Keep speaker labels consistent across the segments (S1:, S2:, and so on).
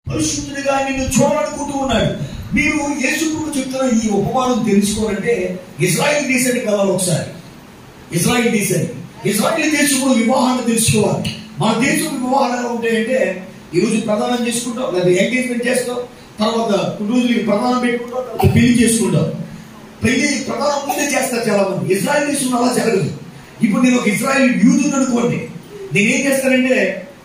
S1: పరిశుద్ధుడిగా నిన్ను చూడాలనుకుంటూ ఉన్నాడు మీరు యేసుప్రభు చెప్తున్న ఈ ఉపమానం తెలుసుకోవాలంటే ఇజ్రాయిల్ దేశానికి వెళ్ళాలి ఒకసారి ఇజ్రాయిల్ దేశానికి ఇజ్రాయిల్ దేశంలో వివాహాన్ని తెలుసుకోవాలి మన దేశం వివాహాలు ఎలా ఉంటాయంటే ఈ రోజు ప్రధానం చేసుకుంటాం లేదా ఎంగేజ్మెంట్ చేస్తాం తర్వాత కొన్ని రోజులు ప్రధానం పెట్టుకుంటాం తర్వాత పెళ్లి చేసుకుంటాం పెళ్లి ప్రధానం ముందే చేస్తారు చాలా మంది ఇజ్రాయిల్ దేశంలో అలా జరగదు ఇప్పుడు నేను ఒక ఇజ్రాయిల్ యూత్ అనుకోండి నేనేం చేస్తానంటే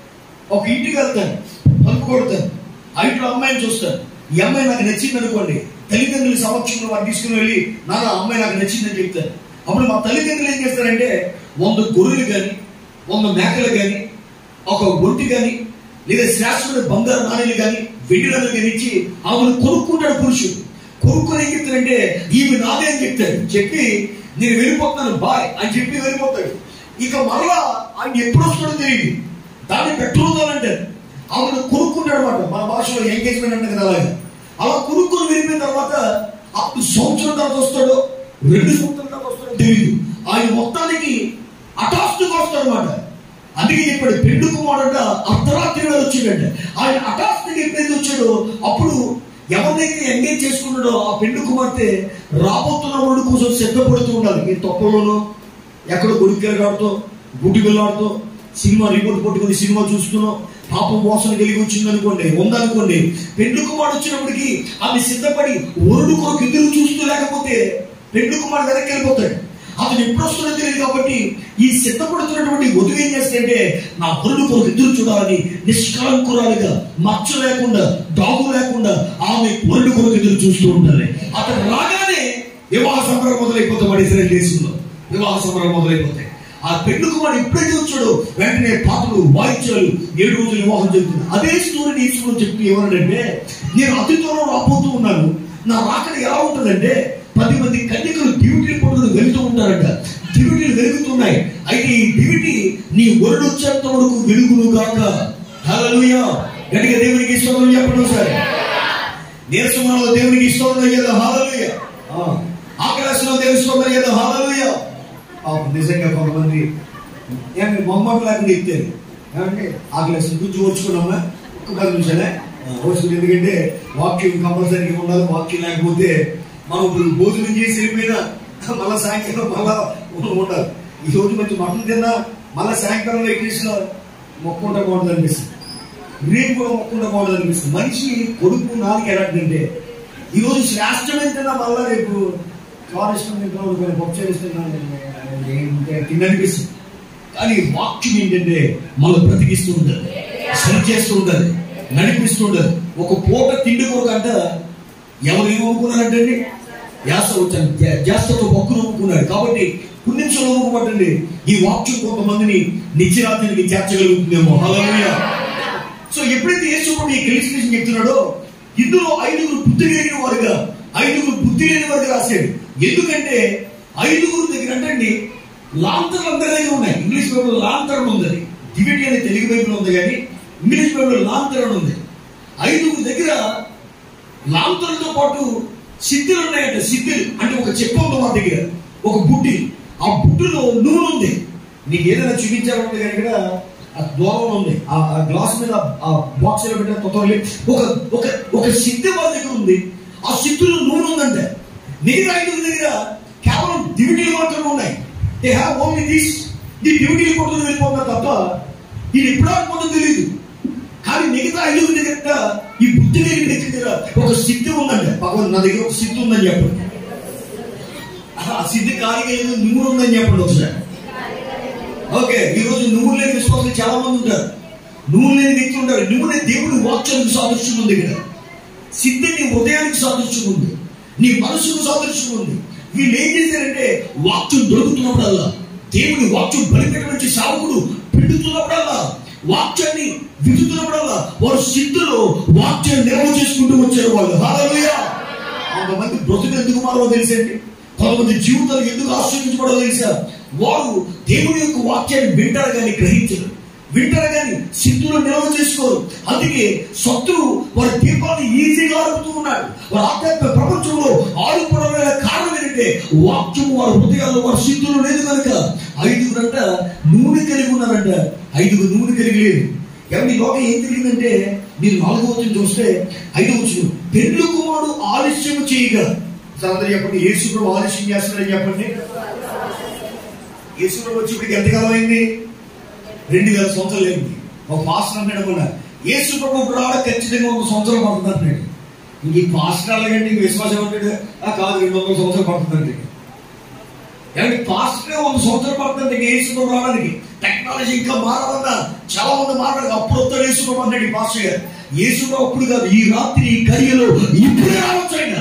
S1: ఒక ఇంటికి వెళ్తాను తలుపు కొడతాను ఆ ఇంట్లో అమ్మాయిని చూస్తాను ఈ అమ్మాయి నాకు నచ్చింది అనుకోండి తల్లిదండ్రుల సమక్షంలో వారు తీసుకుని వెళ్ళి నాన్న ఆ అమ్మాయి నాకు నచ్చిందని చెప్తాను అప్పుడు మా తల్లిదండ్రులు ఏం చేస్తారంటే వంద గొర్రెలు కానీ వంద మేకలు కానీ ఒక ఒంటి కానీ లేదా శాశ్వత బంగారు నాణ్యాలు కానీ వెండి నగలు కానీ ఇచ్చి ఆమెను కొనుక్కుంటాడు పురుషుడు కొనుక్కొని ఏం చెప్తాడంటే ఈమె నాదే అని చెప్తాడు చెప్పి నేను వెళ్ళిపోతాను బాయ్ అని చెప్పి వెళ్ళిపోతాడు ఇక మరలా ఆయన ఎప్పుడు వస్తాడో తెలియదు దాన్ని పెట్రోల్ అంటారు ఆమెను కొనుక్కుంటాడు అనమాట మన భాషలో ఎంగేజ్మెంట్ అంటే కదా అలాగే అలా కొనుక్కొని వెళ్ళిపోయిన తర్వాత అప్పుడు సంవత్సరం తర్వాత వస్తాడో రెండు సంవత్సరాల తర్వాత వస్తాడో తెలియదు ఆయన మొత్తానికి హఠాత్తుగా వస్తాడు అనమాట అందుకే చెప్పాడు పెండు కుమారుడ అర్ధరాత్రి వేళ వచ్చిందంటే ఆయన హఠాత్తుగా ఎప్పుడైతే వచ్చాడో అప్పుడు ఎవరినైతే ఎంగేజ్ చేసుకున్నాడో ఆ పెండు కుమార్తె రాబోతున్న వాడు కోసం సిద్ధపడుతూ ఉండాలి ఈ తొక్కలోనూ ఎక్కడో గుడికెళ్ళాడుతో గుడ్డి వెళ్ళాడుతో సినిమా రిమోట్ పట్టుకుని సినిమా చూస్తున్నాం పాపం మోసం కలిగి వచ్చింది అనుకోండి ఉందనుకోండి పెండు కుమారుడు వచ్చినప్పటికి ఆమె సిద్ధపడి వరుడు కొరకు ఎదురు చూస్తూ లేకపోతే పెండు కుమారుడు వెనక్కి వెళ్ళిపోతాడు అతను ఎప్పుడు వస్తుందో తెలియదు కాబట్టి ఈ సిద్ధపడుతున్నటువంటి వధువు ఏం చేస్తుంటే నా వరుడు కొరకు ఎదురు చూడాలని నిష్కలంకురాలుగా మచ్చ లేకుండా డాగు లేకుండా ఆమె వరుడు కొరకు ఎదురు చూస్తూ ఉంటారు అతను రాగానే వివాహ సంబరం మొదలైపోతాం వాడు ఇజ్రాయల్ దేశంలో వివాహ సంబరం మొదలైపోతాయి ఆ పెళ్లి కుమారుడు ఎప్పుడైతే వచ్చాడో వెంటనే పాటలు వాయిద్యాలు ఏడు రోజులు వివాహం జరుగుతుంది అదే స్టోరీ ఈశ్వరుడు చెప్తూ ఏమన్నాడంటే నేను అతి త్వరలో రాబోతూ ఉన్నాను నా రాకడ ఎలా ఉంటుందంటే పది మంది కన్యకలు డ్యూటీ పడుకుని వెళ్తూ ఉంటారంట దివిటీలు వెలుగుతున్నాయి అయితే ఈ దివిటి నీ ఒళ్ళు వచ్చేంత వరకు వెలుగును గాక హల్లెలూయా గట్టిగా దేవునికి స్తోత్రం చెప్పండి ఒకసారి నీరసంలో దేవునికి స్తోత్రం అయ్యేదా హాలలుయ ఆకాశంలో దేవుని స్తోత్రం అయ్యేదా హాలలుయ నిజంగా కొంతమంది ఏమి మొహమ్మద్ లేకుండా ఇచ్చారు ఏమంటే ఆకలేసి గురించి ఓర్చుకున్నామా ఒక పది నిమిషాలే ఓర్చుకుని ఎందుకంటే వాక్యం కంపల్సరీ ఉండాలి వాక్యం లేకపోతే మనం ఇప్పుడు భోజనం చేసి వెళ్ళిపోయినా మళ్ళా సాయంకాలం మళ్ళా ఉండాలి ఈ రోజు మంచి మటన్ తిన్నా మళ్ళా సాయంకాలం ఎక్కిసిన మొక్కుంటా బాగుంటుంది అనిపిస్తుంది రేపు కూడా మొక్కుంటా బాగుంటుంది అనిపిస్తుంది మనిషి కొడుకు నాలుగు ఎలాంటిదంటే ఈ రోజు శ్రేష్టమైన తిన్నా మళ్ళా రేపు కారు ఇష్టం తింటున్నాడు కొన్ని పప్పు ఇస్తున్నాను తిన్ననిపిస్తుంది కానీ వాక్యం ఏంటంటే మన బ్రతికిస్తూ ఉంటుంది సరి చేస్తూ ఉంటుంది నడిపిస్తూ ఉంటుంది ఒక పూట తిండి కొరకు అంట ఎవరు ఏమనుకున్నారంటే యాస వచ్చాను జాస్తతో మొక్కు నమ్ముకున్నాడు కాబట్టి కొన్ని నిమిషాలు నమ్ముకోబట్టండి ఈ వాక్యం కొంతమందిని నిత్యరాత్రికి చేర్చగలుగుతుందేమో హల్లెలూయా సో ఎప్పుడైతే యేసుప్రభు ఈ క్రిస్టియన్ చెప్తున్నాడో ఇందులో ఐదుగురు బుద్ధి కలిగిన వారుగా ఐదుగురు బుద్ధి లేని వారుగా రాశాడు ఎందుకంటే ఐదుగురు దగ్గర అంటే లాంతర్లు అందరి దగ్గర ఉన్నాయి ఇంగ్లీష్ బైబుల్ లాంతరం ఉంది దివిటి అనే తెలుగు బైబుల్ ఉంది కానీ ఇంగ్లీష్ బైబుల్ లాంతరం ఉంది ఐదుగురు దగ్గర లాంతరంతో పాటు సిద్ధులు ఉన్నాయంట సిద్ధులు అంటే ఒక చెప్ప ఉంది మా దగ్గర ఒక బుడ్డి ఆ బుడ్డిలో నూనె ఉంది నీకు ఏదైనా చూపించాలంటే కనుక ఆ దూరంలో ఉంది ఆ ఆ గ్లాస్ మీద ఆ బాక్స్ లో పెట్టిన తొత్తలు ఒక ఒక ఒక సిద్ధి వాళ్ళ దగ్గర ఉంది ఆ సిద్ధులో నూనె ఉందంటే మిగతా ఐదుగురు దగ్గర కేవలం దివిటీలు మాత్రమే ఉన్నాయి దే హ్యావ్ ఓన్లీ దిస్ ఈ డ్యూటీలు కొట్టుకుని వెళ్ళిపోతున్నా తప్ప ఇది ఎప్పుడు అనుకోవడం తెలియదు కానీ మిగతా ఐదుగురు దగ్గర ఈ బుద్ధి లేని వ్యక్తి దగ్గర ఒక సిద్ధి ఉందండి భగవాన్ నా దగ్గర ఒక సిద్ధి ఉందని చెప్పండి ఆ సిద్ధి ఖాళీగా లేదు నువ్వు ఉందని చెప్పండి ఒకసారి ఓకే ఈ రోజు నువ్వు లేని విశ్వాసులు చాలా మంది ఉంటారు నువ్వు లేని వ్యక్తి ఉంటారు నువ్వు లేని దేవుడి వాక్యానికి సాదృశ్యం ఉంది ఇక్కడ సిద్ధి నీ హృదయానికి సాదృశ్యం ఉంది నీ మనసుకు సాదృశ్యం ఉంది వీళ్ళు ఏం చేశారంటే వాక్యం దొరుకుతున్నప్పుడల్లా దేవుడి వాక్యం బలిపెట్ట నుంచి సావుకుడు పిండుతున్నప్పుడల్లా వాక్యాన్ని విడుతున్నప్పుడల్లా వారు సిద్ధులో వాక్యాన్ని నిల్వ చేసుకుంటూ వచ్చారు వాళ్ళు హాలలుయా కొంతమంది బ్రతుకు ఎందుకు మారో తెలిసండి కొంతమంది జీవితాలు ఎందుకు ఆశ్రయించబడో తెలుసా వారు దేవుని యొక్క వాక్యాన్ని వింటారు కానీ గ్రహించరు వింటారు కానీ సిద్ధులు నిల్వ చేసుకోరు అందుకే శత్రువు వారి దీపాన్ని ఈజీగా ఆడుతూ ఉన్నాడు వారి ఆధ్యాత్మిక ప్రపంచంలో ఆడుకోవడం కారణం ఏంటంటే వాక్యము వారి హృదయాల్లో వారి సిద్ధులు లేదు కనుక ఐదుగురంట నూనె కలిగి ఉన్నారంట ఐదుగురు నూనె కలిగి లేదు ఎవరి లోకం ఏం జరిగిందంటే మీరు నాలుగో వచ్చిన చూస్తే ఐదో వచ్చిన పెళ్లి కుమారుడు ఆలస్యం చేయగా అందరూ చెప్పండి యేసు ప్రభు ఆలస్యం చేస్తున్నాడని చెప్పండి యేసు ప్రభు వచ్చి ఇప్పటికి ఎంతకాలం అయింది రెండు వేల సంవత్సరాలు అయింది ఒక పాస్టర్ అన్నాడు కూడా యేసు ప్రభు కూడా ఖచ్చితంగా ఒక సంవత్సరం పడుతుంది అంటున్నాడు ఇంక ఈ పాస్టర్ అలాగంటే ఇంక విశ్వాసం అంటాడు "ఆ, కాదు రెండు వందల సంవత్సరం పడుతుందండి ఏమంటే పాస్టర్ వంద సంవత్సరం పడుతుంది ఇంక యేసు ప్రభు రావడానికి టెక్నాలజీ ఇంకా మారాలన్నా చాలా మంది మాట్లాడదు అప్పుడు వస్తాడు యేసు ప్రభు అన్నాడు ఈ పాస్టర్ గారు యేసు ప్రభు అప్పుడు కాదు ఈ రాత్రి ఈ గడియలో ఇప్పుడే రావచ్చు ఆయన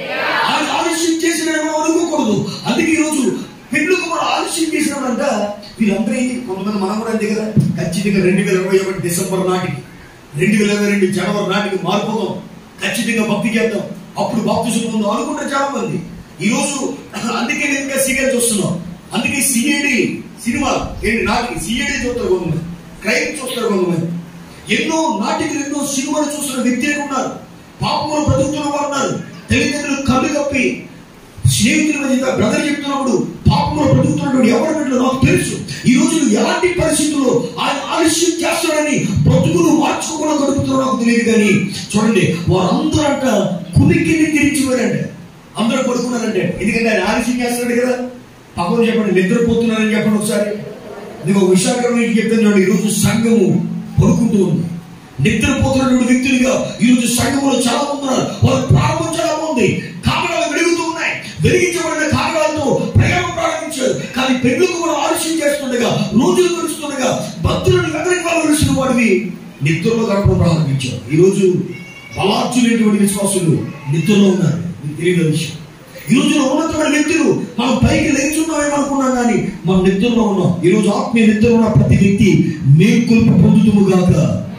S1: ఆయన ఆలస్యం చేసిన మనం అనుకోకూడదు అందుకే ఈరోజు పెళ్ళికి కూడా ఆలస్యం చేసినాడంట వీళ్ళందరూ ఏంటి కొంతమంది మనం కూడా అంతే కదా ఖచ్చితంగా రెండు వేల ఇరవై ఒకటి డిసెంబర్ నాటికి రెండు వేల ఇరవై రెండు జనవరి నాటికి మారిపోతాం ఖచ్చితంగా భక్తి చేద్దాం అప్పుడు భక్తి పొందాం అనుకుంటారు చాలా మంది ఈ రోజు అందుకే నేను ఇంకా సీరియల్ చూస్తున్నాం అందుకే సిఐడి సినిమా ఏంటి నాటికి సిఐడి చూస్తారు కొంతమంది క్రైమ్ చూస్తారు కొంతమంది ఎన్నో నాటికలు ఎన్నో సినిమాలు చూస్తున్న వ్యక్తులు ఉన్నారు పాపములు బ్రతుకుతున్న వారు ఉన్నారు తల్లిదండ్రులు కళ్ళు కప్పి స్నేహితుల మధ్య బ్రదర్ చెప్తున్నప్పుడు పాపములు బ్రతుకుతున్నప్పుడు ఎవరి బిడ్డలు నాకు తెలుసు ఈ రోజు ఎలాంటి పరిస్థితుల్లో ఆయన ఆలస్యం చేస్తాడని బ్రతుకులు మార్చుకోకుండా గడుపుతున్నారో నాకు తెలియదు కానీ చూడండి వారందరూ అంట కునికి తిరిచిపోయారంట అందరూ పడుకున్నారంటే ఎందుకంటే ఆయన ఆలస్యం చేస్తున్నాడు కదా పక్కన చెప్పండి నిద్రపోతున్నారని చెప్పండి ఒకసారి నీకు ఒక విశాఖపట్నం చెప్తున్నాడు ఈరోజు సంఘము పడుకుంటూ ఉంది నిద్రపోతున్నటువంటి వ్యక్తులుగా ఈరోజు సంఘంలో చాలా మంది ఉన్నారు వాళ్ళ ప్రారంభం చాలా ఉంది కారణాలు వెలుగుతూ ఉన్నాయి వెలిగించబడిన కారణాలతో ప్రయాణం ప్రారంభించారు కానీ పెళ్ళికి కూడా ఆలస్యం చేస్తుండగా రోజులు గడుస్తుండగా భక్తులను వెనక్కి వెళ్ళవలసిన వాడివి నిద్రలో గడపడం ప్రారంభించారు ఈరోజు బలార్జులైనటువంటి విశ్వాసులు నిద్రలో ఉన్నారు మీకు తెలియని విషయం ఈ రోజు ఉన్నతమైన వ్యక్తులు మనం పైకి లేచున్నామేమో అనుకున్నాం కానీ మనం నిద్రలో ఉన్నాం ఈ రోజు ఆత్మీయ నిద్రలో ఉన్న ప్రతి వ్యక్తి మేల్కొల్పు పొందుతుము గాక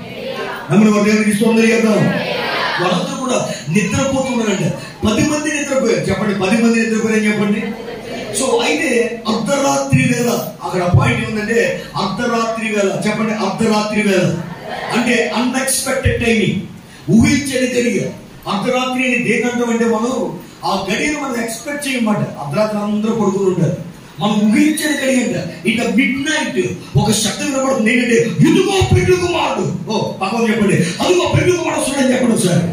S1: నమ్మని వారు దేవునికి స్తోత్రం కదా వాళ్ళందరూ కూడా నిద్రపోతున్నారంట పది మంది నిద్రపోయారు చెప్పండి పది మంది నిద్రపోయారని చెప్పండి సో అయితే అర్ధరాత్రి వేళ అక్కడ పాయింట్ ఏముందంటే అర్ధరాత్రి వేళ చెప్పండి అర్ధరాత్రి వేళ అంటే అన్ఎక్స్పెక్టెడ్ టైమింగ్ ఊహించని గడియ అర్ధరాత్రి అని దేని అంటే మనం ఆ గడియను మనం ఎక్స్పెక్ట్ చేయమాట అర్ధరాత్రి అందరూ పడుకుని ఉంటారు మనం ఊహించని గడియ అంట ఇక మిడ్ నైట్ ఒక శబ్దం వినపడుతుంది ఏంటంటే ఇదిగో పెళ్లి కుమారుడు ఓ పక్కన చెప్పండి అదిగో పెళ్లి కుమారుడు వస్తున్నాడని చెప్పండి సార్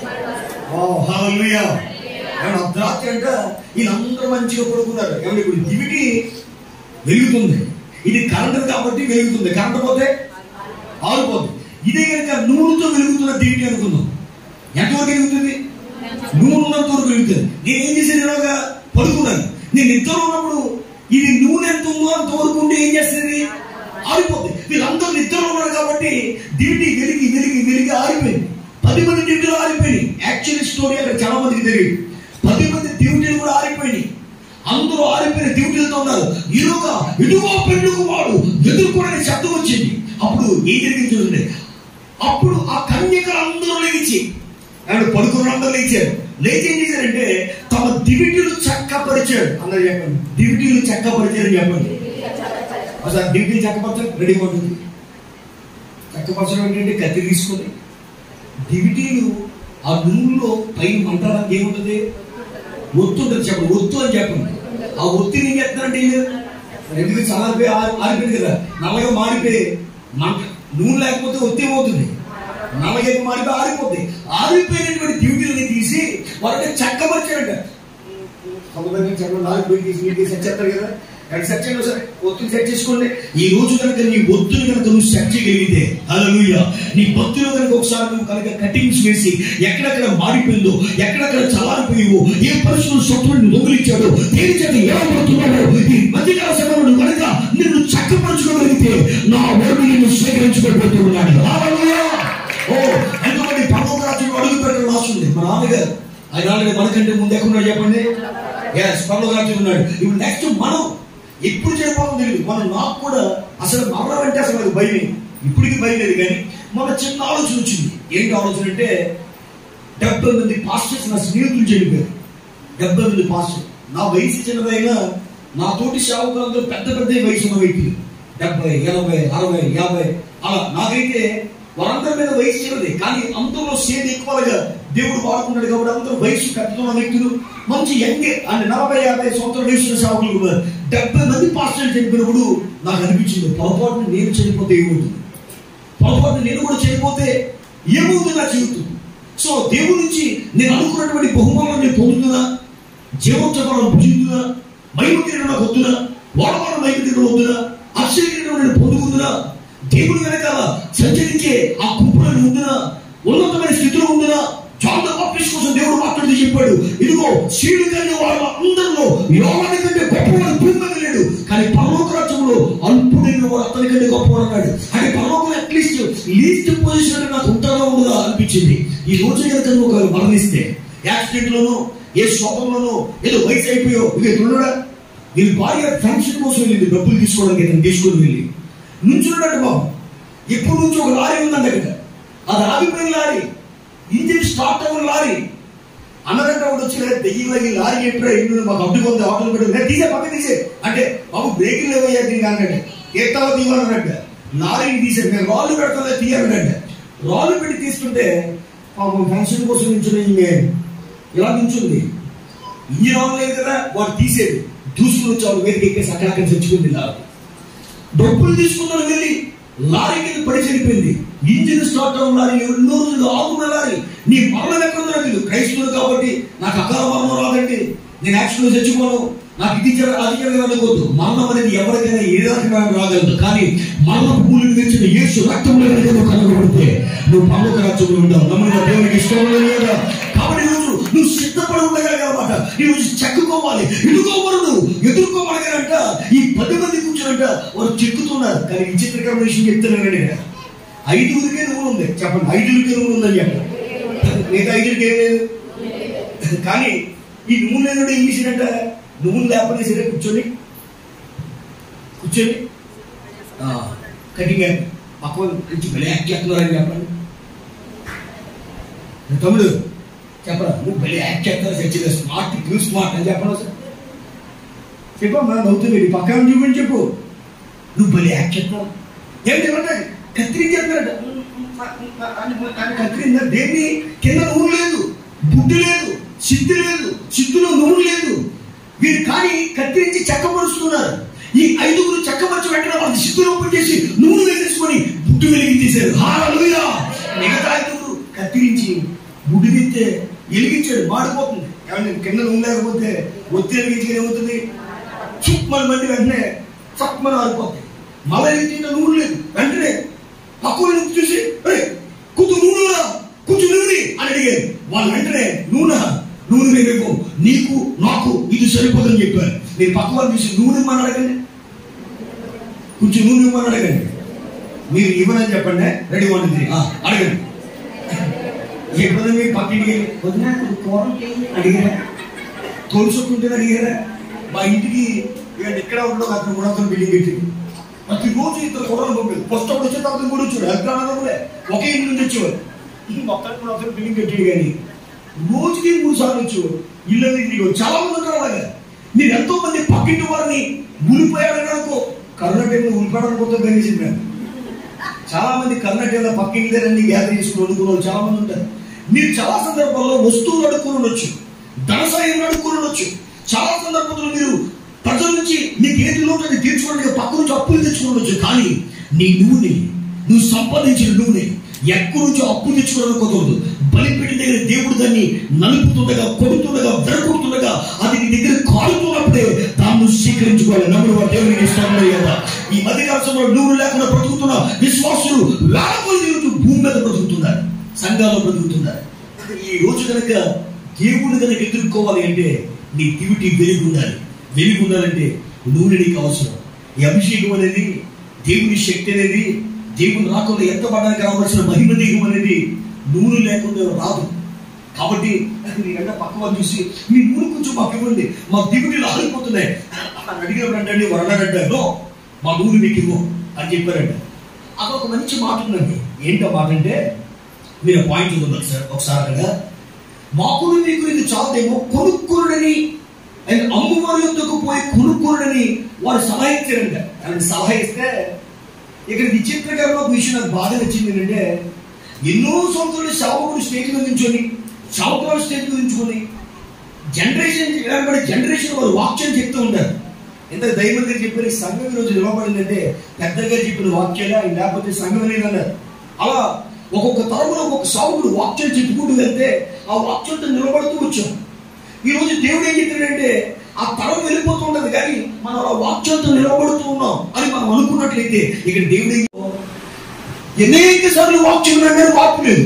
S1: ఓ హల్లెలూయా ఏమన్నా అర్ధరాత్రి అంట వీళ్ళందరూ మంచిగా పడుకున్నారు ఏమన్నా ఇప్పుడు దివిటి వెలుగుతుంది ఇది కరెంట్ కాబట్టి వెలుగుతుంది కరెంట్ పోతే ఆగిపోతుంది ఇదే కనుక నూనెతో వెలుగుతున్న దివిటి అనుకుందాం ఎంతవరకు వెలుగుతుంది నూనె ఉన్నంత వరకు వెలుగుతుంది నేను ఏం చేసేది ఇలాగా పడుకున్నాను నేను నిద్ర ఉన్నప్పుడు ఇది నూనె ఎంత ఉందో అంత వరకు ఉంటే ఏం చేస్తుంది ఆరిపోతుంది వీళ్ళందరూ నిద్రలో ఉన్నారు కాబట్టి దివిటి వెలిగి వెలిగి వెలిగి ఆరిపోయింది పది మంది డ్యూటీలు ఆరిపోయినాయి యాక్చువల్ స్టోరీ అక్కడ చాలా మందికి తెలియదు పది మంది డ్యూటీలు కూడా ఆరిపోయినాయి అందరూ ఆరిపోయిన డ్యూటీలతో ఉన్నారు ఇరుగా ఇదిగో పెళ్ళుకు వాడు ఎదుర్కొనే శబ్దం వచ్చింది అప్పుడు ఏం జరిగింది చూడండి అప్పుడు ఆ కన్యకలు అందరూ లేచి ఆయన పడుకున్న అందరూ లేచారు లేచి ఏం చేశారంటే తమ దివిటీలు చక్కపరిచాడు అందరూ చెప్పండి దివిటీలు చక్కపరిచారని చెప్పండి అసలు దివిటీలు చక్కపరచడం రెడీ ఉంటుంది చక్కపరచడం ఏంటంటే కత్తి తీసుకొని దివిటీలు ఆ నూనెలో పైన మంటడానికి ఏముంటుంది ఒత్తు ఉంటుంది చెప్పండి ఒత్తు అని చెప్పండి ఆ ఒత్తిని ఏం చేస్తున్నారంటే ఏం లేదు. మరి ఎందుకు చల్లారిపోయి ఆరి- ఆరిపోయింది కదా నల్లగా మారిపోయి మంట నూనె లేకపోతే ఒత్తి ఏమవుతుంది నల్లగా మారిపోయి ఆరిపోతుంది ఆరిపోయినటువంటి డ్యూటీలని తీసి వాళ్ళకి చక్కపరిచారంట కొంతమంది చెప్పండి నాలుగు పోయి తీసి మీకు సెట్ చేస్తారు కదా కానీ సెట్ చేయండి సరే ఒత్తిడి సెట్ చేసుకోండి ఈ రోజు కనుక నీ ఒత్తులు కనుక నువ్వు సెట్ చేయగలిగితే హల్లెలూయా నీ భక్తులు కనుక ఒకసారి నువ్వు కనుక కటింగ్స్ వేసి ఎక్కడెక్కడ మారిపోయిందో ఎక్కడెక్కడ చల్లారిపోయావో ఏ పరిస్థితులు సొంతని దొంగిలించాడో దేని చేత ఏమవుతున్నాడో ఈ మధ్యకాల సమయంలో నువ్వు కనుక నిన్ను చక్కపరచుకోగలిగితే నా ఓడి నిన్ను స్వీకరించుకోబోతూ ఉన్నాడు హల్లెలూయా ఓ ఎంతమంది పర్వతరాజులు అడుగు పెట్టడం రాస్తుంది మా నాన్నగారు ఆయన ఆల్రెడీ మనకంటే ముందు ఎక్కడున్నాడు చెప్పండి ఎస్ పర్వతరాజు ఉన్నాడు ఇప్పుడు నెక్స్ట్ మనం ఎప్పుడు చేయకపోవడం తెలియదు మనం నాకు కూడా అసలు మరణం అంటే అసలు నాకు భయం ఇప్పటికి భయం లేదు కానీ మన చిన్న ఆలోచన వచ్చింది ఏంటి ఆలోచన అంటే డెబ్బై మంది పాస్టర్స్ నా స్నేహితులు చనిపోయారు డెబ్బై మంది పాస్టర్ నా వయసు చిన్నదైనా నా తోటి సేవకులందరూ పెద్ద పెద్ద వయసు ఉన్న వ్యక్తులు డెబ్బై ఎనభై అరవై యాభై అలా నాకైతే వారందరి మీద వయసు చిన్నది కానీ అందరిలో సేద ఎక్కువగా దేవుడు వాడుకున్నాడు కాబట్టి అందరూ వయసు పెద్దతున్న వ్యక్తులు మంచి యంగే అంటే నలభై యాభై సంవత్సరాల వయసు సేవకులు ఉన్నారు డెబ్బై మంది పాస్టర్లు చనిపోయినప్పుడు నాకు అనిపించింది పొరపాటున నేను చనిపోతే ఏమవుతుంది పొరపాటు నేను కూడా చేయకపోతే ఏమవుతుంది నా జీవితం సో దేవుడి నుంచి నేను అనుకున్నటువంటి బహుమానం నేను పొందుతున్నా జీవోత్సవాలను భుజించుదా మైలు కిరీటం నాకు వద్దునా వాడవాడ మైలు కిరీటం వద్దునా అక్షయ కిరీటం నేను పొందుకుంటున్నా దేవుడు వెనకాల సంచరించే ఆ కుప్పలను ఉందినా ఉన్నతమైన స్థితిలో ఉందినా చాలా బాప్టిస్ట్ కోసం దేవుడు మాట్లాడుతూ చెప్పాడు ఇదిగో శీలు కలిగిన వాళ్ళ అందరిలో యోగాని కంటే గొప్పవాడు భూమి మీద లేడు కానీ పరలోక రాజ్యంలో అల్పుడైన వాడు అతని కంటే గొప్పవాడు అన్నాడు అంటే పరలోకం అట్లీస్ట్ లీస్ట్ పొజిషన్ అంటే నాకు ఉంటుందా ఉండదా అనిపించింది ఈ రోజు కనుక నువ్వు ఒక మరణిస్తే యాక్సిడెంట్ లోనో ఏ శోకంలోనో ఏదో వయసు అయిపోయో ఇక ఎక్కడున్నాడా వీళ్ళ భార్య ఫంక్షన్ కోసం వెళ్ళింది డబ్బులు తీసుకోవడానికి ఇతను తీసుకొని వెళ్ళి నుంచున్నాడు బాబు ఎప్పుడు నుంచి ఒక లారీ ఉందంట ఇక్కడ అది ఆగిపోయిన లారీ ఇంజిన్ స్టార్ట్ అవ్వని లారీ అన్నదంటే ఒకటి వచ్చి "రే, దెయ్యం ఈ లారీ ఎప్పుడో ఇందులో మాకు అడ్డు కొంత ఆటోలు పెట్టి "రే, తీసే పక్కన తీసే అంటే బాబు బ్రేకులు లేవయ్యా దీనికి అన్నట్టు ఎత్తావో తీయాలన్నట్టు లారీని తీసాడు మేము రాళ్ళు పెడతా తీయాలన్నట్టు రాళ్ళు పెట్టి తీసుకుంటే పాపం ఫంక్షన్ కోసం నుంచుని ఈమె ఇలా నుంచుంది ఇంజిన్ ఆన్ లేదు కదా వాడు తీసేది దూసుకుని వచ్చి వాడు వేదిక ఎక్కేసి అక్కడ అక్కడ చచ్చిపోయింది లారీ డబ్బులు తీసుకున్నాను వెళ్ళి లారీ కింద పడి చనిపోయింది ఇంజిన్ స్టార్ట్ అవ్వ లారీ ఎన్నో రోజులు ఆగున్న లారీ నీ మరణం ఎక్కడ ఉందో నాకు క్రైస్తవులు కాబట్టి నాకు అకాల మరణం రాదండి నేను యాక్చువల్గా చచ్చిపోను నాకు ఇది జర అది జరగదనుకోవద్దు మరణం అనేది ఎవరికైనా ఏ రకంగా రాగలదు కానీ మరణ పూలు తెచ్చిన యేసు రక్తంలో కనుక నువ్వు కనుగొడితే నువ్వు పర్లోక రాజ్యంలో ఉంటావు నమ్మని దేవునికి ఇష్టం లేదా కాబట్టి రోజు నువ్వు సిద్ధపడి ఉండగలగాలన్నమాట ఈ రోజు చెక్కుకోవాలి ఎదుర్కోమరుడు ఎదుర్కోమనగానంట ఈ పది మంది కూర్చునంట వారు చెక్కుతున్నారు కానీ విచిత్రకరమైన విషయం చెప్తున్నానండి ఇక్కడ ఐదుగురికే నువ్వు ఉంది చెప్పండి ఐదుగురికే నువ్వు ఉందని చెప్పండి మిగతా ఐదుగురికి ఏం లేదు కానీ ఈ నువ్వు లేనుడు ఏం చేసినట్ట నువ్వు లేకపోతే సరే కూర్చొని కూర్చొని కటింగ్ పక్క నుంచి భలే యాక్ట్ చేస్తున్నారని చెప్పండి తమ్ముడు చెప్పరా నువ్వు భలే యాక్ట్ చేస్తావు సచ్చిగా స్మార్ట్ టూ స్మార్ట్ అని చెప్పను సార్ చెప్పమ్మా నవ్వుతుంది నీ పక్కన చూపించి చెప్పు నువ్వు భలే యాక్ట్ చేస్తావు ఏంటి ఏమంటే కత్తిరించి చెప్పారట కత్తిరిందా దేన్ని కింద నూనె లేదు బుద్ధి లేదు సిద్ధి లేదు సిద్ధులో నూనె లేదు వీరు కానీ కత్తిరించి చెక్కపరుస్తున్నారు ఈ ఐదుగురు చెక్కపరిచి వెంటనే వాళ్ళకి సిద్ధులు ఓపెన్ చేసి నూనె వేసేసుకొని బుడ్డు వెలిగి తీశారు హాలూయా మిగతా ఐదుగురు కత్తిరించి బుడ్డు తీస్తే వెలిగించాడు మాడిపోతుంది ఏమంటే కింద నూనె లేకపోతే ఒత్తి వెలిగించి ఏమవుతుంది చుప్ మన మంది వెంటనే చప్ మన ఆరిపోతాయి మళ్ళీ వెలిగించిన నూనె లేదు వెంటనే పక్కన నుంచి చూసి "ఏయ్, కొంచెం నూనె కొంచెం నూనె అని అడిగారు వాళ్ళు వెంటనే నూనె నూనె వేరేమో నీకు నాకు ఇది సరిపోదని చెప్పారు నేను పక్క వాళ్ళు చూసి నూనె ఇమ్మని అడగండి కొంచెం నూనె ఇమ్మని అడగండి మీరు ఇవ్వనని చెప్పండి రెడీ వన్ త్రీ అడగండి ఎప్పుడు మీ పక్కింటికి వెళ్ళి, వదినా కూర అడిగారా తోలుచుకుంటే అడిగారా మా ఇంటికి ఇక ఇక్కడ ఉండడం అక్కడ కూడా అతను బిల్డింగ్ పెట్టింది ప్రతి రోజు ఇద్దరు కూరలు పంపేది ఫస్ట్ అప్పుడు వచ్చే తర్వాత కూడా వచ్చాడు ఎంత అన్నదమ్ములే ఒకే ఇంటి నుంచి వచ్చేవాడు మొత్తానికి కూడా అతను బిల్డింగ్ పెట్టాడు కానీ రోజుకి మూడు సార్లు వచ్చేవాడు ఇల్లు అనేది నీకు చాలా మంది ఉంటారు అలాగా మీరు ఎంతో మంది పక్కింటి వారిని ఉలిపోయాడని అనుకో కరోనా టైంలో ఉలిపోయాడనుకోతో గమనించింది చాలా మంది కర్ణాటకలో పక్కింటి దగ్గర అన్ని గ్యాదర్ చేసుకుని వండుకున్న వాళ్ళు చాలా మంది ఉంటారు మీరు చాలా సందర్భాల్లో వస్తువులు అడుక్కుని ఉండొచ్చు ధన సాయం అడుక్కుని ఉండొచ్చు చాలా సందర్భాల్లో మీరు ప్రజల నుంచి నీకు ఏది లోటు అది తీర్చుకోవడానికి పక్క నుంచి అప్పులు తెచ్చుకుని ఉండొచ్చు కానీ నీ నూనె నువ్వు సంపాదించిన నూనె ఎక్కడి నుంచో అప్పు తెచ్చుకోవడానికి కుదరదు బలిపెట్టి దగ్గర దేవుడు దాన్ని నలుపుతుండగా కొడుతుండగా వెరకొడుతుండగా అది నీ దగ్గర కాలుతున్నప్పుడే దాన్ని నువ్వు స్వీకరించుకోవాలి నమ్ముడు వాడు దేవునికి ఇష్టం కదా ఈ మధ్యకాలంలో నూరు లేకుండా బ్రతుకుతున్న విశ్వాసులు వేల ఈరోజు భూమి మీద బ్రతుకుతున్నారు సంఘాల్లో బ్రతుకుతున్నారు ఈ రోజు కనుక దేవుడు కనుక ఎదుర్కోవాలి అంటే నీ దివిటి వెలుగు ఉండాలి వెలుగు ఉండాలంటే నూనె నీకు అవసరం ఈ అభిషేకం అనేది దేవుని శక్తి అనేది దేవుని రాకుండా ఎత్తపడడానికి రావాల్సిన మహిమ దేహం అనేది నూనె లేకుండా రాదు కాబట్టి నీకంటే పక్క వాళ్ళు చూసి మీ నూనె కొంచెం మాకు ఇవ్వండి మా దిగులు ఆగిపోతున్నాయి అని అడిగినప్పుడు అంటే వారు అన్నారంట "నో, మా నూనె మీకు ఇవ్వం అని చెప్పారంట అది ఒక మంచి మాట ఉందండి ఏంటో మాట అంటే మీరు పాయింట్ ఉంది ఒకసారి ఒకసారి అక్కడ మాకు మీకు ఇది చాలదేమో కొనుక్కోరని అండ్ అమ్మవారి యొద్దకు పోయి కొనుక్కోరని వారు సలహా ఇచ్చారంట ఆయన సలహా ఇస్తే ఇక్కడ విచిత్రకరమైన ఒక విషయం నాకు బాధ నచ్చింది ఏంటంటే ఎన్నో సంవత్సరాలు సేవకుడు స్టేజ్ మీద నుంచొని సేవకులు స్టేజ్ మీద నుంచుకొని జనరేషన్ నిలబడి జనరేషన్ వారు వాక్యం చెప్తూ ఉంటారు ఎంత దైవం గారు చెప్పారు ఈ సంఘం ఈ రోజు నిలబడిందంటే పెద్దగా చెప్పిన వాక్యాలే ఆయన లేకపోతే సంఘం లేదన్నారు అలా ఒక్కొక్క తరంలో ఒక్కొక్క సాగుడు వాక్యం చెప్పుకుంటూ వెళ్తే ఆ వాక్యంతో నిలబడుతూ వచ్చాం ఈ రోజు దేవుడు ఏం చెప్పాడంటే ఆ తరం వెళ్ళిపోతుంటది కానీ మనం ఆ వాక్యంతో నిలబడుతూ ఉన్నాం అని మనం అనుకున్నట్లయితే ఇక్కడ దేవుడు ఏం- అనేక సార్లు వాక్యం ఉన్నా కానీ మార్పు లేదు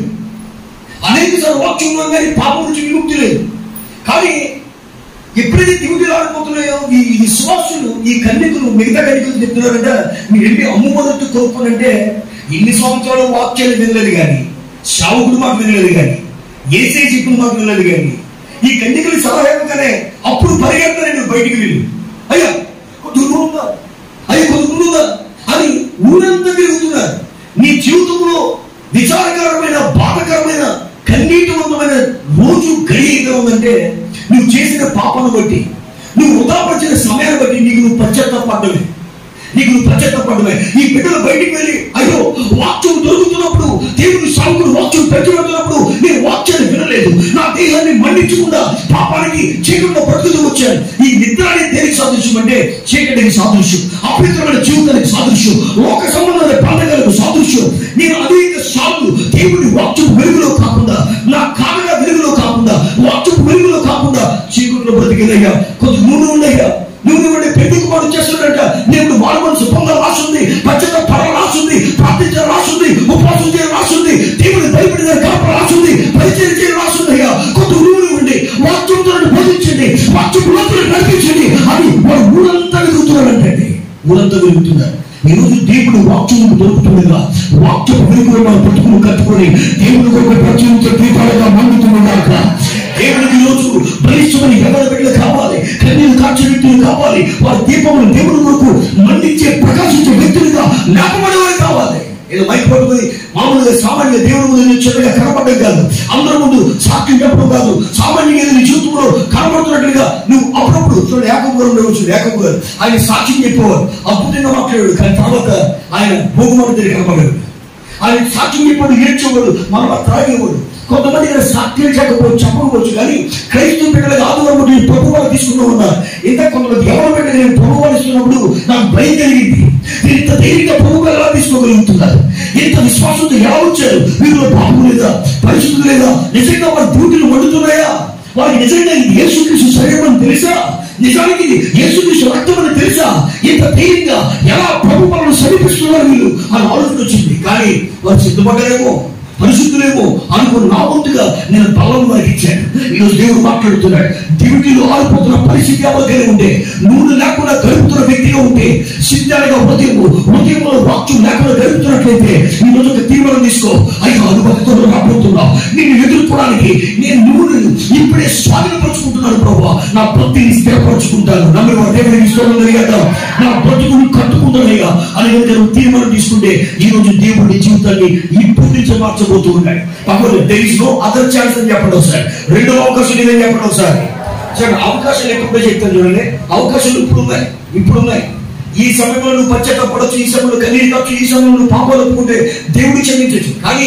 S1: అనేక సార్లు వాక్యం ఉన్నా కానీ పాపం నుంచి విముక్తి లేదు కానీ ఎప్పుడైతే దిగులు ఆడిపోతున్నాయో ఈ ఈ విశ్వాసులు ఈ కన్యకులు మిగతా కన్యకులు చెప్తున్నారంటే మీరు వెళ్ళి అమ్ముమనొత్తు కోరుకోనంటే ఇన్ని సంవత్సరాలు వాక్యాలు వినలేదు కానీ శావుకుడు మాకు వినలేదు కానీ ఏసే చెప్పిన మాకు వినలేదు కానీ ఈ కన్యకులు సలహాగానే అప్పుడు పరిగెడతానే నువ్వు బయటికి వెళ్ళి అయ్యా కొద్దిగా ఉందా అయ్యా కొద్దిగా ఉందా అని ఊరంతా తిరుగుతున్నారు నీ జీవితంలో విచారకరమైన బాధకరమైన కన్నీటివంతమైన రోజు గడియ ఉందంటే నువ్వు చేసిన పాపను బట్టి నువ్వు వృధాపరిచిన సమయాన్ని బట్టి నీకు నువ్వు పశ్చాత్తాపడమే నీకు నువ్వు పశ్చాత్తాపడమే ఈ బిడ్డలు బయటికి వెళ్ళి అయ్యో వాక్యం దొరుకుతున్నప్పుడు దేవుని సాగుడు వాక్యం పెట్టుబడుతున్నప్పుడు నేను వాక్యాన్ని వినలేదు నా దేహాన్ని మండించకుండా పాపానికి చీకటిలో బ్రతుకుతూ వచ్చాను ఈ నిద్ర అనేది దేనికి సాదృశ్యం అంటే చీకటికి సాదృశ్యం అపవిత్రమైన జీవితానికి సాదృశ్యం లోక సంబంధమైన పండగలకు సాదృశ్యం నేను అనేక సార్లు దేవుని వాక్యం వెలుగులో కాకుండా నా కారణంగా వెలుగులో కాకుండా వాక్యం వెలుగులో కాకుండా చీకటిలో బ్రతికినయ్యా కొంత నూనె ఉండయ్యా నువ్వు ఉండే పెళ్లి కుమారుడు చేస్తున్నట్ట దేవుడు మారు మనసు పొంద రాసుంది పచ్చత పడ రాసుంది ప్రార్థించడం రాసుంది ఉపవాసం చేయడం రాసుంది దేవుని భయపడిన కాప రాసుంది పరిచయం చేయడం రాసుంది అయ్యా కొంత ఊరు ఉండి వాక్యంతో బోధించండి వాక్యం లోపల నడిపించండి అని వాడు ఊరంతా వెలుగుతున్నారంటే ఊరంతా వెలుగుతున్నారు ఈ రోజు దేవుడు వాక్యం దొరుకుతుండగా వాక్యం వెలుగులో మనం పట్టుకుని కట్టుకొని దేవుని కొరకు ప్రచురించే దీపాలుగా మండుతుండగా దేవుడికి ఈ రోజు బలిష్టమని ఎవరి బిడ్డలు కావాలి కన్నీరు కాల్చే వ్యక్తులు కావాలి వారి దీపములు దేవుడి కొరకు మండించే ప్రకాశించే వ్యక్తులుగా లేపబడేవారు కావాలి ఏదో మైక్ పట్టుకుని మామూలుగా సామాన్య దేవుడి ముందు నిల్చోగా కనపడడం కాదు అందరి ముందు సాక్ష్యం చెప్పడం కాదు సామాన్యంగా ఏదో నీ జీవితంలో కనబడుతున్నట్లుగా నువ్వు అప్పుడప్పుడు చూడండి ఏకం గారు ఉండవచ్చు ఏకం గారు ఆయన సాక్ష్యం చెప్పేవారు అద్భుతంగా మాట్లాడాడు కానీ తర్వాత ఆయన భూగుమారు తిరిగి కనపడాడు ఆయన సాక్ష్యం చెప్పాడు ఏడ్చేవాడు మనం త్రాగేవాడు కొంతమంది ఇక్కడ సాక్ష్యం చెప్పకపోవచ్చు చెప్పకపోవచ్చు కానీ క్రైస్తవ బిడ్డలకు ఆదివారం నేను ప్రభువాలు తీసుకుని ఉన్నారు ఇంకా కొంతమంది ఎవరు బిడ్డ నేను ప్రభువాలు ఇస్తున్నప్పుడు నాకు భయం కలిగింది నేను ఇంత ధైర్యంగా ప్రభువుగా ఎలా తీసుకోగలుగుతున్నారు ఇంత విశ్వాసంతో ఎలా వచ్చారు వీరిలో పాపం లేదా పరిస్థితులు లేదా నిజంగా వారి డ్యూటీలు మండుతున్నాయా వారికి నిజంగా ఇది యేసుక్రీస్తు శరీరం అని తెలుసా నిజానికి ఇది యేసుక్రీస్తు రక్తం అని తెలుసా ఇంత ధైర్యంగా ఎలా ప్రభు మనల్ని సమీపిస్తున్నారు వీళ్ళు అని ఆలోచన వచ్చింది కానీ వారు సిద్ధపడ్డారేమో పరిశుద్ధులేమో అనుకున్న నా వంతుగా నేను బలం వారికి ఇచ్చాను ఈరోజు దేవుడు మాట్లాడుతున్నాడు డ్యూటీలో ఆరిపోతున్న పరిస్థితి ఎవరికైనా ఉంటే నూనె లేకుండా గడుపుతున్న వ్యక్తిగా ఉంటే సిద్ధాలుగా ఉదయం ఉదయంలో వాక్యం లేకుండా గడుపుతున్నట్లయితే ఈ రోజు ఒక తీర్మానం తీసుకో అయ్యో అనుభవంతో రాబోతున్నా నేను ఎదుర్కోవడానికి నేను నూనెను ఇప్పుడే స్వాధీనపరుచుకుంటున్నాను ప్రభు నా భక్తిని స్థిరపరచుకుంటాను నమ్మిన వాడు దేవుడికి ఇష్టం కదా నా బ్రతుకుని కట్టుకుంటానయ్యా అని కనుక నువ్వు తీర్మానం తీసుకుంటే ఈ రోజు దేవుడి జీవితాన్ని ఇప్పుడు నుంచి మార్చబోతూ ఉన్నాయి పక్కన there is no other chance అని చెప్పండి ఒకసారి రెండో అవకాశం లేదని చెప్పండి ఒకసారి సరే అవకాశాలు ఎప్పుడు చెప్తాను చూడండి అవకాశాలు ఇప్పుడు ఉన్నాయి ఇప్పుడు ఉన్నాయి ఈ సమయంలో నువ్వు పశ్చాత్తపడచ్చు ఈ సమయంలో కన్నీరు కావచ్చు ఈ సమయంలో నువ్వు పాపాలు ఒప్పుకుంటే దేవుడు క్షమించచ్చు కానీ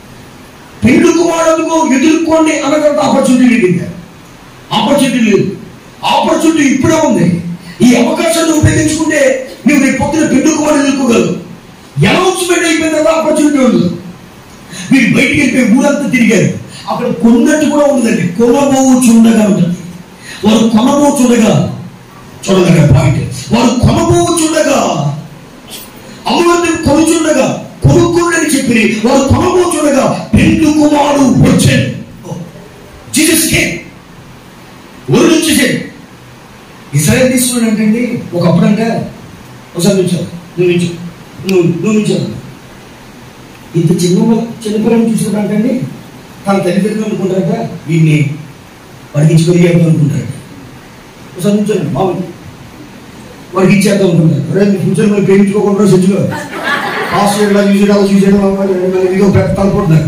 S1: పెళ్లి కుమారుడుకో ఎదుర్కోండి అనగంత ఆపర్చునిటీ లేదు ఆపర్చునిటీ లేదు ఆపర్చునిటీ ఇప్పుడే ఉంది ఈ అవకాశాన్ని ఉపయోగించుకుంటే నువ్వు రేపు పొద్దున పెళ్లి కుమారుడు ఎదుర్కోగలవు అనౌన్స్మెంట్ అయిపోయిన తర్వాత ఆపర్చునిటీ ఉంది మీరు బయటికి వెళ్ళిపోయి ఊరంతా తిరిగారు అక్కడ కొన్నట్టు కూడా ఉండదండి కొనబోవు చూడగా ఉంటుంది వారు కొనబో చూడగా చూడగా పాయింట్ వారు కొనబోవు చూడగా అమ్మవారిని కొనుచుండగా కొనుక్కోడని చెప్పి వారు కొనబో చూడగా పెండు కుమారుడు వచ్చాడు జీసస్ కే ఊరు నుంచి ఇస్రాయల్ తీసుకున్నాడు ఏంటండి ఒకప్పుడంటే ఒకసారి నుంచావు నువ్వు నుంచు నువ్వు నువ్వు నుంచావు ఇంత చిన్న చిన్నపిల్లని చూసినప్పుడు తన తల్లిదండ్రులు అనుకుంటారట వీడిని వాడికి ఇచ్చి పెరిగేద్దాం అనుకుంటారట ఒకసారి నుంచోండి మామూలు వాడికి ఇచ్చేద్దాం అనుకుంటారు అరే మీ ఫ్యూచర్ మీరు ప్రేమించుకోకుండా సెంచులో హాస్టల్ ఇలా చూసేది అలా చూసేయడం ఇదిగో పెద్ద తలపడుతున్నారు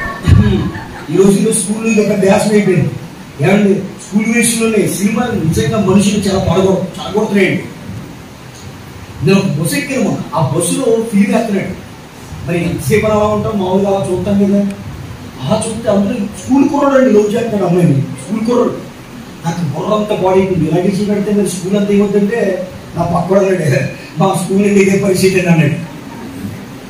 S1: ఈ రోజు ఈరోజు స్కూల్ ఇది ఒక ధ్యాసం అయిపోయింది ఏమండి స్కూల్ విషయంలోనే సినిమాలు నిజంగా మనుషులు చాలా పడగొ పడగొడుతున్నాయండి నేను ఒక బస్సు ఎక్కాను ఆ బస్సులో ఫీల్ వేస్తున్నాడు మరి ఎంతసేపు అలా ఉంటాం మామూలుగా అలా చూస్తాం కదా అలా చూస్తే అందరూ స్కూల్ కుర్రాడు అండి లవ్ చేస్తాడు అమ్మాయిని స్కూల్ కుర్రాడు నాకు బుర్ర అంతా బాడీ ఉంది ఇలా తీసి పెడితే మరి స్కూల్ అంతా ఏమవుతుంటే నా పక్కడే మా స్కూల్ నుండి ఇదే పరిస్థితి అని అన్నాడు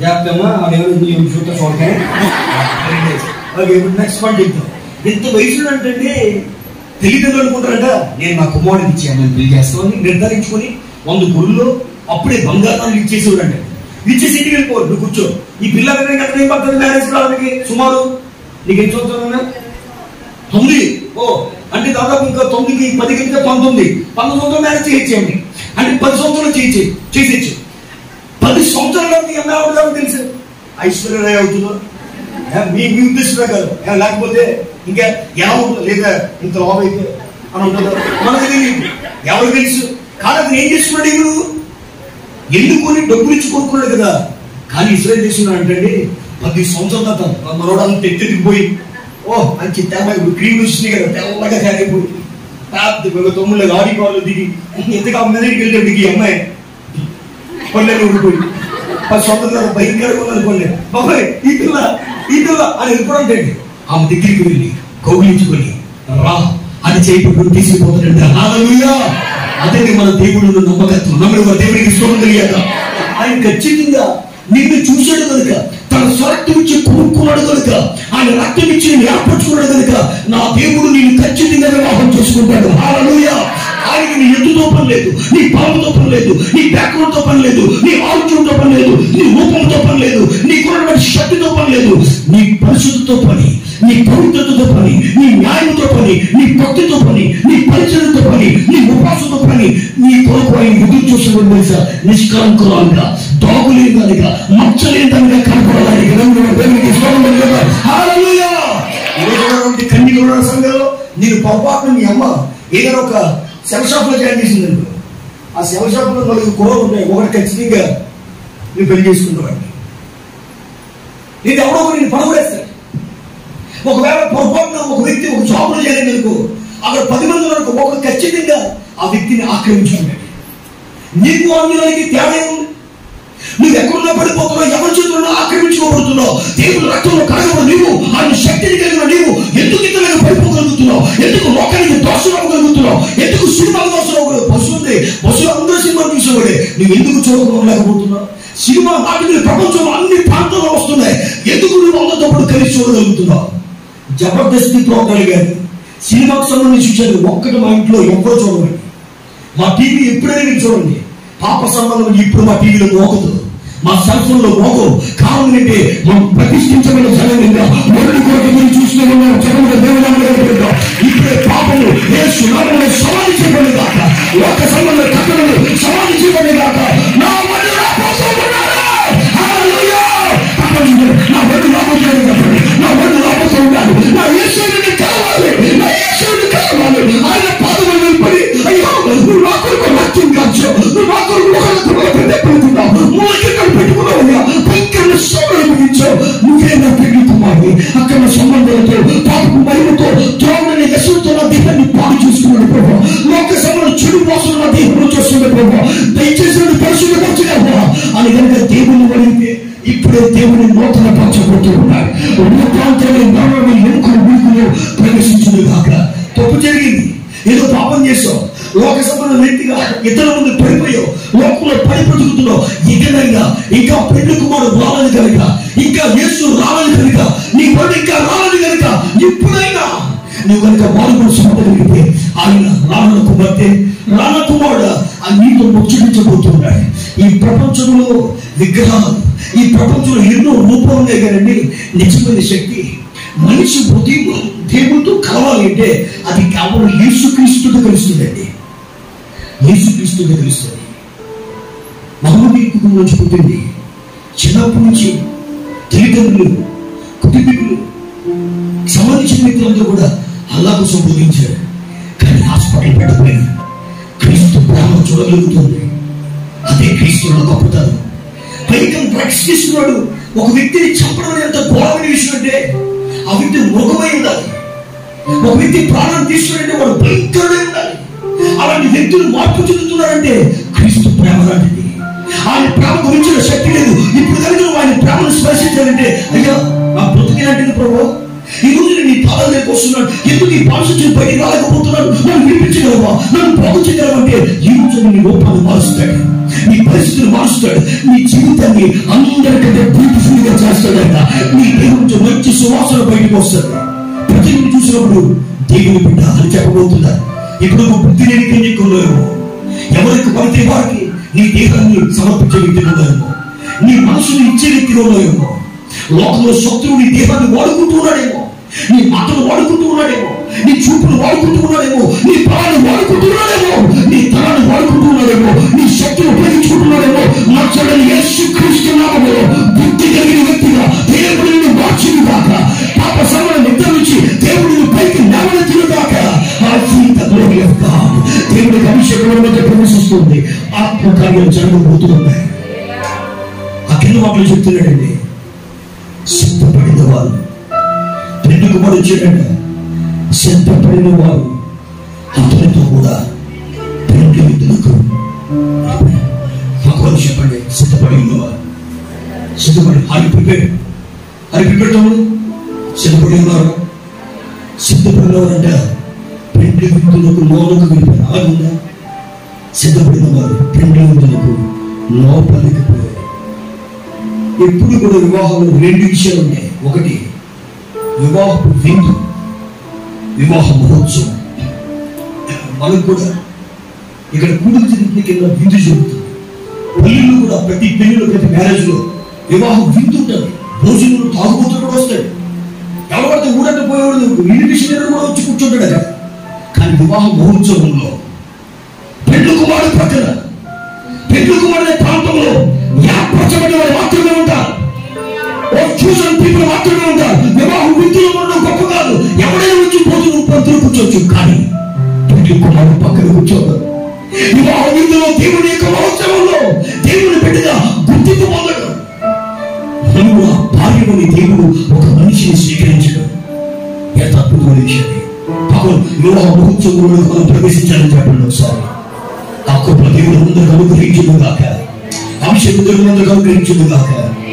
S1: జాగ్రత్తమ్మా ఆడేమో చూస్తా చూడకే ఓకే ఇప్పుడు నెక్స్ట్ పాయింట్ చెప్తాం ఎంత వయసులో అంటే తెలియదు అనుకుంటారంట నేను నా కుమారుడికి ఇచ్చాను నేను పెళ్లి చేస్తామని నిర్ధారించుకొని వంద గురుల్లో అప్పుడే బంగారాన్ని ఇచ్చేసేవాడంట ఇచ్చేసి ఇంటికి వెళ్ళిపోరు నువ్వు కూర్చో ఈ పిల్ల కనుక ఏం పడుతుంది మ్యారేజ్ కావడానికి సుమారు నీకు ఎన్ని సంవత్సరాలు తొమ్మిది ఓ అంటే దాదాపు ఇంకా తొమ్మిదికి పదికి ఇంకా పంతొమ్మిది పంతొమ్మిది సంవత్సరాలు మ్యారేజ్ చేయొచ్చేయండి అంటే పది సంవత్సరాలు చేయొచ్చు చేసేచ్చు పది సంవత్సరాలు మీ అమ్మాయి అవుతుందో తెలుసు ఐశ్వర్యరాయ్ అవుతుందో ఏ, మీ మీ ఉద్దేశం ప్రకారం ఏ, లేకపోతే ఇంకా ఎలా ఉంటుంది లేదా ఇంత లోప అయితే అని ఉంటుందో మనకు తెలియదు ఎవరు తెలుసు కానీ అతను ఏం చేసుకున్నాడు ఇప్పుడు ఎన్నుకొని డబ్బులు ఇచ్చి కొనుక్కున్నాడు కదా కానీ ఇస్రాయల్ చేస్తున్నాడు అంటే పది సంవత్సరాల తర్వాత మనోడు తెత్తిపోయి ఓ మంచి తెల్ల ఇప్పుడు క్రీమ్ వచ్చినాయి కదా తెల్లగా తయారైపోయి పెద్ద తొమ్మిది ఆడి కాళ్ళు దిగి ఎందుకు ఆ మీదకి వెళ్ళాడు ఈ అమ్మాయి పల్లెలు ఊడిపోయి పది సంవత్సరాలు భయంకరంగా ఉన్నది పల్లె బాబాయ్ ఈ పిల్ల ఈ పిల్ల అని వెళ్ళిపోవడం ఆమె దగ్గరికి వెళ్ళి కౌగిలించుకొని రా అని చేయకుండా తీసుకుపోతాడంటే హాలూయా అదే మన దేవుడు నమ్మకత్వం నమ్మడు దేవుడికి స్తోత్రం తెలియక ఆయన ఖచ్చితంగా నిన్ను చూశాడు కనుక తన స్వరక్తం ఇచ్చి కొనుక్కున్నాడు కనుక ఆయన రక్తం ఇచ్చి నేను ఏర్పరచుకున్నాడు కనుక నా దేవుడు నేను ఖచ్చితంగా వివాహం చేసుకుంటాడు హాలూయా ఆయనకి నీ ఎత్తుతో పని లేదు నీ పాముతో పని లేదు నీ బ్యాక్గ్రౌండ్ తో పని లేదు నీ ఆలోచనతో పని లేదు నీ రూపంతో పని లేదు నీ కొనటువంటి శక్తితో పని లేదు నీ పరిశుద్ధితో పని నీ పవిత్రతతో పని నీ న్యాయంతో పని నీ భక్తితో పని నీ పరిచయంతో పని నీ ఉపాసనతో పని నీ కొరకు ఆయన ఎదురు చూసిన తెలుసా నిష్కలంకురాలుగా దోగులేని దానిగా మచ్చలేని దానిగా కనపడాలని కన్నికల సంఘంలో నేను పొరపాటున మీ అమ్మ ఏదైనా ఒక సెల్ షాప్ లో జాయిన్ చేసింది అనుకో ఆ సెల్ షాప్ లో నాలుగు కూరలు ఉంటాయి ఒకటి ఖచ్చితంగా నువ్వు పెళ్లి చేసుకుంటావండి నేను ఎవడో ఒకరు నేను పడగొడేస్తాను ఒకవేళ పొరపాటున ఒక వ్యక్తి ఒక జాబ్లో చేరింది అనుకో అక్కడ పది మంది ఉన్నారు అనుకో, ఒకరు ఖచ్చితంగా ఆ వ్యక్తిని ఆక్రమించుకుంటాడు నీకు అందులోనికి తేడా ఉంది నువ్వు ఎక్కడున్నా పడిపోతున్నావు ఎవరి చేతుల్లో ఆక్రమించుకోబడుతున్నావు దేవుడు రక్తంలో కడగబడి నీవు ఆయన శక్తిని కలిగిన నీవు ఎందుకు ఇతరులకు పడిపోగలుగుతున్నావు ఎందుకు లోకానికి దోషం అవ్వగలుగుతున్నావు ఎందుకు సినిమాలు దోషం అవ్వగలవు పశువు ఉంది పశువు అందరూ సినిమా చూసేవాడే నువ్వు ఎందుకు చూడలేకపోతున్నావు సినిమా నాటికలు ప్రపంచంలో అన్ని ప్రాంతాల్లో వస్తున్నాయి ఎందుకు నువ్వు అందరితో కలిసి చూడగలుగుతున్నావు జబర్దస్తి ప్రోగ్రాలు కానీ సినిమాకు సంబంధించి చూసారు ఒక్కటి మా ఇంట్లో ఎవ్వరూ చూడమండి మా టీవీ ఎప్పుడైనా మీరు చూడండి పాప సంబంధం ఇప్పుడు మా టీవీలో మోగదు మా సెల్ ఫోన్ లో మోగవు కారణం ఏంటంటే మనం ప్రతిష్ఠించబడిన జనంగా మొదటి కోట మీరు చూస్తూ ఉన్నాం జగన్ దేవుడు ఇప్పుడే పాపము ఏ సునామను సమాధించబడి దాక లోక సంబంధ కథలను సమాధించబడి దాక నా వడ్డు రాబోతున్నాడు హల్లెలూయా ప్రపంచంలో నా వడ్డు రాబోతున్నాడు చెప్పండి నా వడ్డు రాబోతున్నాడు నా యేసుని కావాలి నా యేసుని కావాలి ఆయన పాదముల మీద పడి అయ్యో నువ్వు నా కొరకు రక్తం కాచు నువ్వు నా కొరకు ముఖాలకు పెట్టుకున్నావు మూలకి పెట్టుకున్నావు భయంకర సోదరు ముగించావు నువ్వే నా పెళ్లి కుమారుని అక్కడ సంబంధాలతో పాపకు మహిమతో ద్రోణని యశుతో నా దేహాన్ని పాడు చేసుకున్నాడు ప్రభు లోక సమయంలో చెడు మోసం నా దేహంలో చేస్తున్నాడు ప్రభు దయచేసి నన్ను పరిశుద్ధపరచుగా అని కనుక దేవుని అడిగితే ఇప్పుడే దేవుని నూతన పరచబోతూ ఉన్నాడు రూపాంతరమైన మరణమైన ఎముకలు ముడుకులు ప్రవేశించుడు కాక తప్పు జరిగింది ఏదో పాపం చేసావు లోక సంబంధం వ్యక్తిగా ఇతరుల ముందు పడిపోయావు లోకంలో పడి బ్రతుకుతున్నావు ఇకనైనా ఇంకా పెళ్లి కుమారుడు రావాలి కనుక ఇంకా యేసు రావాలి కనుక నీ పని ఇంకా రావాలి కనుక ఇప్పుడైనా నువ్వు కనుక మారుమూడు సమగలిగితే ఆయన రావణ కుమార్తె రావణ కుమారుడు ఆ నీతో ముచ్చటించబోతున్నాడు ఈ ప్రపంచంలో విగ్రహాలు ఈ ప్రపంచంలో ఎన్నో రూపాలు ఉన్నాయి కదండి నిజమైన శక్తి మనిషి హృదయం దేవుడితో కలవాలి అంటే అది కేవలం యేసుక్రీస్తుతో కలుస్తుందండి యేసుక్రీస్తుతో కలుస్తుంది మహమ్మదీ కుటుంబం నుంచి పుట్టింది చిన్నప్పటి నుంచి తల్లిదండ్రులు కుటుంబీకులు సంబంధించిన వ్యక్తులందరూ కూడా అల్లాకు సంబోధించారు కానీ హాస్పిటల్ పెట్టబోయిన క్రీస్తు ప్రేమ చూడగలుగుతుంది అదే క్రీస్తులో గొప్పతనం పైగా డ్రగ్స్ తీసుకున్నాడు ఒక వ్యక్తిని చంపడం ఎంత ఘోరమైన విషయం అంటే ఆ వ్యక్తి మృగమై ఉండాలి ఒక వ్యక్తి ప్రాణం తీసుకున్నాడంటే వాడు భయంకరుడై ఉండాలి అలాంటి వ్యక్తులు మార్పు చెందుతున్నారంటే క్రీస్తు ప్రేమ లాంటిది ఆయన ప్రేమ గురించిన శక్తి లేదు ఇప్పుడు కనుక నువ్వు ఆయన ప్రేమను స్పర్శించాలంటే అయ్యా నా బ్రతికినట్టు ప్రభు ఈ రోజు నేను నీ పాదాలు దగ్గరికి వస్తున్నాను ఎందుకు ఈ పాలసీ బయటికి రాలేకపోతున్నాను నన్ను వినిపించగలవా నన్ను పోగొచ్చగలవా అంటే ఈ రోజు నీ రూపాన్ని మారుస్తాడు నీ పరిస్థితులు మారుస్తాడు నీ జీవితాన్ని అందరికంటే బ్యూటిఫుల్ గా చేస్తాడట నీ దేవుడితో మంచి సువాసన బయటకు వస్తుంది ప్రజలను చూసినప్పుడు దేవుని బిడ్డ అని చెప్పబోతున్నా ఇప్పుడు నువ్వు బుద్ధి లేని కన్యకున్నావు ఎవరికి పడితే వారికి నీ దేహాన్ని సమర్పించే వ్యక్తిగా ఉన్నాయేమో నీ మనసుని ఇచ్చే వ్యక్తిగా ఉన్నాయేమో లోకంలో శత్రువు నీ దేహాన్ని వాడుకుంటూ ఉన్నాడేమో నీ మాటలు వాడుకుంటూ ఉన్నాడేమో నీ చూపులు వాడుకుంటూ ఉన్నాడేమో నీ బలాన్ని వాడుకుంటూ ఉన్నాడేమో నీ తలాన్ని వాడుకుంటూ ఉన్నాడేమో నీ శక్తిని ఉపయోగించుకుంటున్నాడేమో మార్చడని యేసు క్రీస్తు నామములో బుద్ధి కలిగిన వ్యక్తిగా దేవుడు నిన్ను మార్చింది కాక పాప సర్వను నిర్ధారించి దేవుడిని పైకి లేవనెత్తిన కాక I feel the glory of God. దేవుడికి అభిషేకం మధ్య ప్రవేశిస్తుంది ఆత్మకార్యం జరగబోతున్నాయి ఆ కింద మాటలు చెప్తున్నాడండి సిద్ధపడిన వారు రెండు కుమారు వచ్చాడంట సిద్ధపడిన వారు అతనితో కూడా రెండు విధులకు భగవాన్ చెప్పండి సిద్ధపడి ఉన్నవారు సిద్ధపడి అది ప్రిపేర్ అది ప్రిపేర్ తమ్ముడు సిద్ధపడి ఉన్నారు సిద్ధపడిన వారంట రెండు విధులకు లోనకు వెళ్ళిపోయారు అలాగుందా సిద్ధపడిన వారు రెండు విధులకు లోపలికి పోయారు ఎప్పుడు కూడా వివాహంలో రెండు విషయాలు ఉన్నాయి ఒకటి వివాహపు విందు వివాహ మహోత్సవం మనకు కూడా ఇక్కడ కూడుకు తిరిగి కింద విందు జరుగుతుంది పెళ్ళిళ్ళు కూడా ప్రతి పెళ్లిలో ప్రతి మ్యారేజ్ లో వివాహం విందు ఉంటుంది భోజనం తాగుబోతులు కూడా వస్తాడు ఎవరు పడితే ఊరంటే పోయేవాడు ఇన్విటేషన్ కూడా వచ్చి కూర్చుంటాడు అక్కడ కానీ వివాహ మహోత్సవంలో పెళ్లి కుమారుడు ప్రక్కన పెళ్లి కుమారుడు ప్రాంతంలో ఏర్పరచబడిన వారు మాత్రమే ఉంటారు చూసిన పీపుల్ మాత్రమే ఉంటారు వివాహం విద్యలో ఉండడం గొప్ప కాదు ఎవడైనా వచ్చి భోజనం పంతులు కూర్చోవచ్చు కానీ పెళ్లి కుమారుడు పక్కన కూర్చోదు వివాహ విందులో దేవుని యొక్క మహోత్సవంలో దేవుని బిడ్డగా గుర్తింపు పొందడం మనము ఆ భార్యలోని దేవుడు ఒక మనిషిని స్వీకరించడం ఎంత అద్భుతమైన విషయం పాపం వివాహ మహోత్సవంలో మనం ప్రవేశించాలని చెప్పండి ఒకసారి ఆ గొప్ప దేవుడు ముందరకు అనుగ్రహించును గాక అభిషేకం దేవుడు ముందరకు అనుగ్రహించును గాక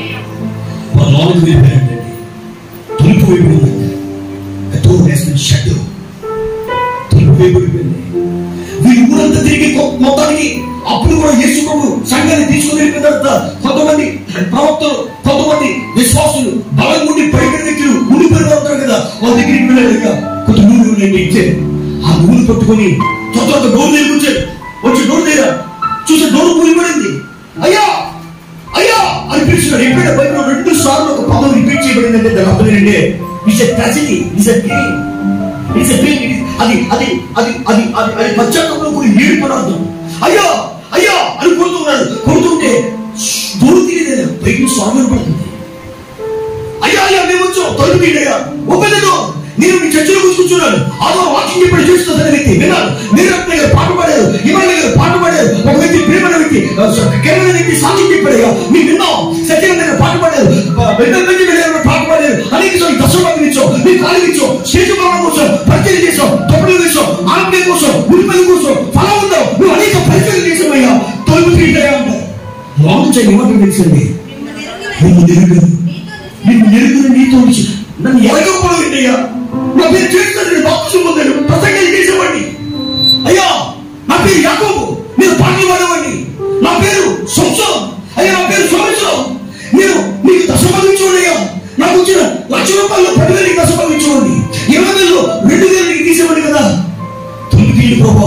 S1: మన లోనికి వెళ్ళిపోయాడండి తలుపు వైపు ఉందండి డోర్ వేసిన షట్ తలుపు వైపు వెళ్ళిపోయింది వీరి ఊరంతా తిరిగి కొ- మొత్తానికి అప్పుడు కూడా యేసు ప్రభు సంఘాన్ని తీసుకుని వెళ్ళిన తర్వాత కొంతమంది ప్రవక్తలు కొంతమంది విశ్వాసులు బలం ఉండి పైకి వ్యక్తులు ఉండిపోయిన వారు ఉంటారు కదా వాళ్ళ దగ్గరికి వెళ్ళారు ఇక కొంత నూనె నేను ఇచ్చారు ఆ నూనె పట్టుకొని తొందరగా డోర్ దగ్గర వచ్చాడు వచ్చి డోర్ దగ్గర చూసి డోర్ మూయబడింది అయ్యా అయ్యా అని పిలిచినాడు ఎప్పుడైనా బైబిల్ రెండు సార్లు ఒక పదం రిపీట్ చేయబడిందంటే దాని అర్థం ఏంటంటే it's a tragedy it's a pain it's a pain అది అది అది అది అది అది పశ్చాత్తంలో కూడా ఏడుపు అని అర్థం అయ్యా అయ్యా అని కొడుతున్నాడు కొడుతుంటే దూరం తీయలేదు పైకి స్వామి పడుతుంది అయ్యా అయ్యా మేము వచ్చాం తలుపు తీయడయ్యా ఓపెన్ నేను మీ చర్చలో కూర్చున్నాను అదో వాకింగ్ ఇప్పుడు చేస్తున్న వ్యక్తి విన్నాను మీరు దగ్గర పాట పాడారు ఇవాళ దగ్గర పాట పాడారు ఒక వ్యక్తి ప్రేమైన వ్యక్తి కేరళ వ్యక్తి సాక్షి చెప్పాడయ్యా మీరు విన్నాం సత్యం దగ్గర పాట పాడారు వెంటనే నుంచి వెళ్ళారు పాట పాడారు అనేక సార్లు దశమంది ఇచ్చాం మీ కాలు ఇచ్చాం స్టేజ్ భవనం కోసం పరిచయం చేసాం తొమ్మిది చేసాం ఆరోగ్యం కోసం ఉల్లిపల్లి కోసం ఫలం ఉందాం నువ్వు అనేక పరిచయం చేసామయ్యా తొలుపు తీయటయ్యా అంటారు లోపల ఏమంటారు తెలుసండి నిన్ను ఎరుగను నిన్ను ఎరుగును నీతో ఉంచి నన్ను ఎరగకపోవడం ఏంటయ్యా నా పేరు చేస్తాను నేను బాప్తిజం పొందాను ప్రసంగాలు చేసేవాడిని అయ్యా నా పేరు యాకోబు నేను పాటలు పాడేవాడిని నా పేరు సంసం అయ్యా నా పేరు సంవత్సరం నేను నీకు దశమగించుకోడయ్యా నాకు వచ్చిన లక్ష రూపాయలు పది వేలకి దశమగించుకోండి ఇరవై వేలు రెండు వేలకి తీసేవాడిని కదా తొమ్మిది తీయండి ప్రభా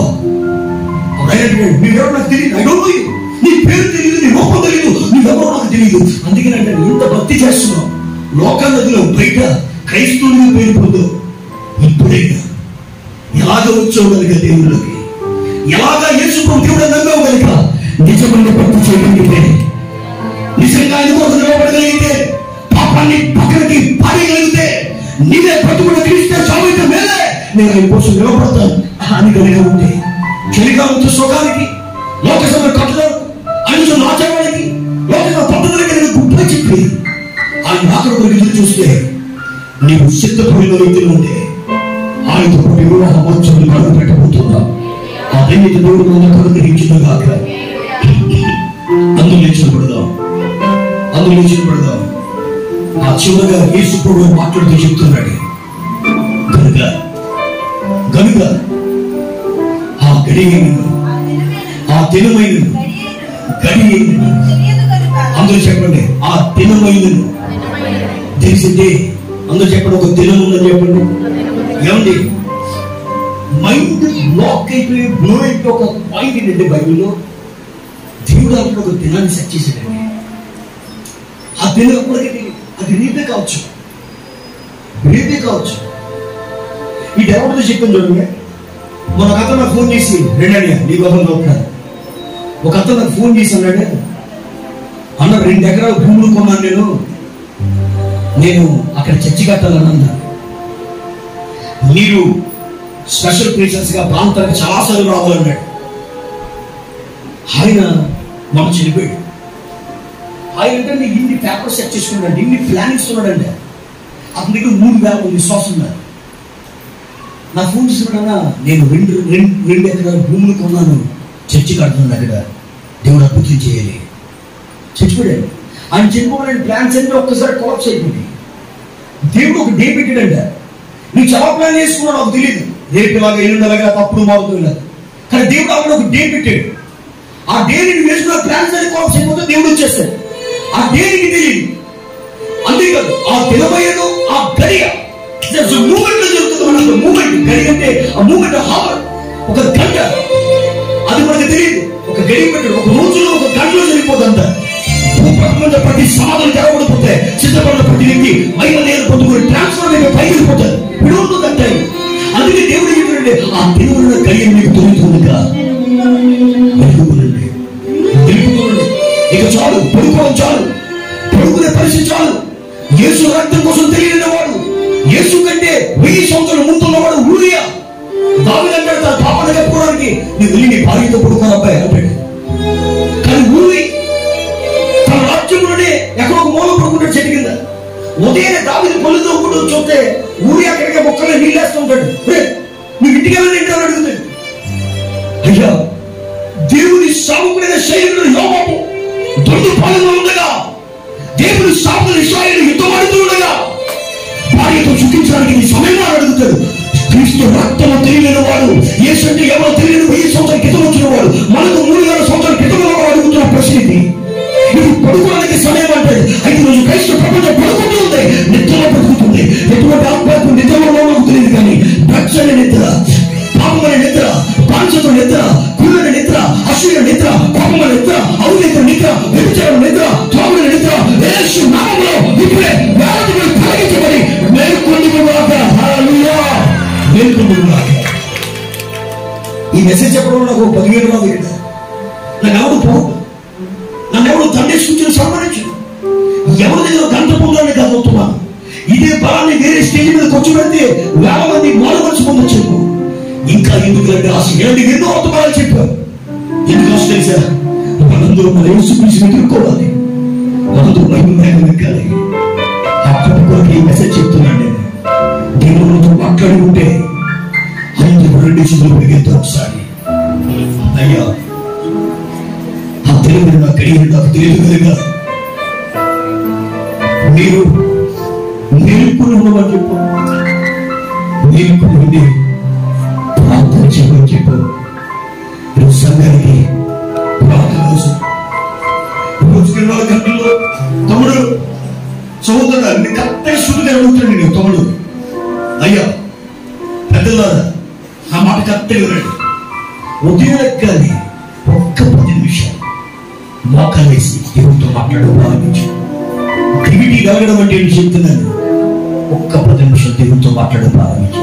S1: మీరెవరో నాకు తెలియదు ఐ డోంట్ నో యూ నీ పేరు తెలియదు నీ రూపం తెలియదు నువ్వెవరో నాకు తెలియదు అందుకని అంటే ఇంత భక్తి చేస్తున్నావు లోక నదిలో బయట క్రైస్తవులుగా పేరు పొందు ఇప్పుడైనా ఎలాగ వచ్చావు కనుక దేవుళ్ళకి ఎలాగా యేసుకు దేవుడు నమ్మావు కనుక నిజమైన భక్తి చేయగలిగితే నిజంగా ఆయన కోసం నిలబడగలిగితే పాపాన్ని పక్కనకి పారేయగలిగితే నీవే బ్రతుకుడు క్రీస్తే చావైతే మేలే నేను ఆయన కోసం నిలబడతాను అని కలిగి ఉంటే చలికాలంతో సుఖానికి లోక సభ కట్టడానికి అనుజుల ఆచారానికి లోక సభ పద్ధతులకి నేను గుడ్డ చెప్పి ఆయన ఆకలి కొరకు ఎదురు చూస్తే నీవు సిద్ధపడిన వ్యక్తులు ఉంటే ఆయనతో పాటు వివాహ మోక్షం కడుగు పెట్టబోతున్నా ఆ దైవిక దేవుడు మన కనుగ్రహించిన గాక అందులో నిలిచినపడదాం అందులో నిలిచినపడదాం ఆ చివరగా యేసు ప్రభు మాట్లాడుతూ చెప్తున్నాడు కనుక కనుక ఆ గడియను ఆ దినమైన గడి ఏంటి
S2: తెలియదు కనుక
S1: అందరూ చెప్పండి ఆ దినమైందని తెలిసిందే అందరూ చెప్పండి ఒక దినం ఉందని చెప్పండి ఏమండి మైండ్ బ్లాక్ అయిపోయి బ్లో అయిపోయి ఒక పాయింట్ ఏంటంటే బైబిల్లో దేవుడు అక్కడ ఒక దినాన్ని సెట్ చేశాడండి ఆ దినం ఎప్పటికీ తెలియదు. అది రేపే కావచ్చు రేపే కావచ్చు ఈ ఎవరితో చెప్పాను చూడండి మన ఒక అతను నాకు ఫోన్ చేసి రెండని నీ గొప్ప చెప్తాను ఒక అతను నాకు ఫోన్ చేసి అన్నాడు అన్న రెండు ఎకరాల భూములు కొన్నాను నేను నేను అక్కడ చర్చి కట్టాలని అన్నాను మీరు స్పెషల్ ప్లేసెస్ గా ప్రాంతానికి చాలాసార్లు రావాలన్నాడు ఆయన మనం చనిపోయాడు ఆయన అంటే నేను ఇన్ని పేపర్స్ సెట్ చేసుకున్నాడు ఇన్ని ప్లానింగ్స్ ఉన్నాడండి అతని దగ్గర మూడు వేల మంది విశ్వాసం ఉన్నారు నా ఫోన్ చేసినాడన్నా నేను రెండు రెండు రెండు ఎకరాల భూములు కొన్నాను చర్చి కడుతున్నాను అక్కడ దేవుడు అద్భుతం చేయాలి చచ్చిపోయాడు ఆయన చనిపోవాలని ప్లాన్స్ అన్ని ఒక్కసారి కొలాప్స్ అయిపోయింది దేవుడు ఒక డే పెట్టాడంట నువ్వు చాలా ప్లాన్ చేసుకున్నావు నాకు తెలియదు రేపు ఇలాగా ఎల్లుండలాగా తప్పుడు మారుతూ ఇలా కానీ దేవుడు అక్కడ ఒక డే పెట్టాడు ఆ డే నువ్వు వేసుకున్న ప్లాన్స్ అన్ని కొలాప్స్ అయిపోతే దేవుడు వచ్చేస్తాడు ఆ డే నీకు తెలియదు అంతేకాదు ఆ దినమయ్యను ఆ గడియ మూమెంట్ జరుగుతుంది మనకు మూమెంట్ గడి అంటే ఆ మూమెంట్ హావర్ ఒక గంట అది మనకు తెలియదు ఒక గడి పెట్టాడు ఒక రోజులో ఒక గంటలో జరిగిపోతుందంట భూప్రపంచ ప్రతి సమాధులు తెరవడిపోతే సిద్ధపడిన ప్రతి వ్యక్తి మహిళ నేను పొందుకుని ట్రాన్స్ఫర్ అయిపోయి పైకి వెళ్ళిపోతారు విడుతుందంట అందుకే దేవుడు ఏంటంటే ఆ దేవుడు గడియ మీకు దొరుకుతుందిగా వెలుగునండి తెలుపుకోండి ఇక చాలు పడుకోవడం చాలు పడుకునే పరిస్థితి చాలు యేసు రక్తం కోసం తెలియని వాడు యేసు కంటే వెయ్యి సంవత్సరాల ముందున్నవాడు ఊరియా దావిని అంటాడు తన పాపను కప్పుకోవడానికి నీ వెళ్ళి నీ భార్యతో పడుకోను అబ్బాయి అంటాడు కానీ ఊరి తన రాజ్యంలోనే ఎక్కడో ఒక మూల పడుకుంటాడు చెట్టు కింద ఉదయం దావిని పళ్ళు తోకుంటూ చూస్తే ఊరి అక్కడికే మొక్కలే నీళ్ళేస్తూ ఉంటాడు "రే, నువ్వు ఇంటికి వెళ్ళని ఇంటి అడుగుతాడు అయ్యా దేవుని సాగుకునే శైలిలో యోగము దొందు పాలన ఉండగా దేవుని సాగుకుని ఇస్రాయేల్ యుద్ధమాడుతూ ఉండగా భార్యతో చుట్టించడానికి నీ సమయం అడుగుతాడు క్రీస్తు రక్తము తెలియని వాడు ఏసంటే ఎవరో తెలియని వెయ్యి సంవత్సరాల క్రితం వచ్చిన వాడు మనకు మూడు వేల సంవత్సరాల క్రితం వాడు అడుగుతున్న ప్రశ్న ఇది ఇది పడుకోవడానికి సమయం అంటాడు అయితే రోజు క్రైస్తవ ప్రపంచం పడుకుంటూ ఉంది నిద్రలో పడుకుంటుంది ఎటువంటి ఆత్మకు నిద్రలో నాకు తెలియదు కానీ భక్షణ నిద్ర పాపమని నిద్ర బాంఛతో నిద్ర కుళ్ళని నిద్ర అసూయ నిద్ర పాపమ నిద్ర అవినీతి నిద్ర వ్యభిచారం నిద్ర త్రాగుల నిద్ర యేసు నామములో ఇప్పుడే వ్యాధులు తొలగించబడి మేల్కొందుకుగాక హల్లెలూయా మేల్కొందుకుగాక ఈ మెసేజ్ చెప్పడం వల్ల నాకు పదివేలు రాదు ఇక్కడ నన్ను ఎవడు పోదు నన్ను ఎవడు తండ్రి సూచన సన్మానించు ఎవరి దగ్గర గంట పొందాలని చదువుతున్నాను ఇదే బలాన్ని వేరే స్టేజ్ మీద కూర్చోబెడితే వేల మంది మానవలసి పొందొచ్చు ఇంకా ఎందుకు అంటే ఆశ ఏంటి ఎన్నో అర్థమాలు చెప్పారు ఎందుకు ఆశ తెలుసా మనందరూ మన యేసు పిలిచి ఎదుర్కోవాలి మనందరూ మహిమ ఎక్కాలి అప్పటి కొరకు ఈ మెసేజ్ చెప్తున్నాను నేను దేవునితో మాట్లాడి ఉంటే అందరూ రెండు చేతులు పెరిగేద్దాం ఒకసారి అయ్యా ఆ తెలియదు నాకు తెలియదు నాకు తెలియదు కనుక మీరు మేలుకుని ఉండమని చెప్పు మేలుకుని ఉండి ప్రార్థన చేయమని చెప్పు ఈరోజు సంఘానికి ప్రార్థన అవసరం రోజుకి ఇరవై నాలుగు గంటల్లో తమ్ముడు సహోదరుడు కరెక్ట్గా శుద్ధిగా అడుగుతాడు నేను తమ్ముడు అయ్యా పెద్దలారా ఆ మాట కరెక్ట్గా వినండి ఉదయం ఎక్కాలి ఒక్క పది నిమిషాలు మోకాలేసి దేవుడితో మాట్లాడడం ప్రారంభించు క్రిమిటీ కలగడం అంటే నేను చెప్తున్నాను ఒక్క పది నిమిషాలు దేవుడితో మాట్లాడడం ప్రారంభించు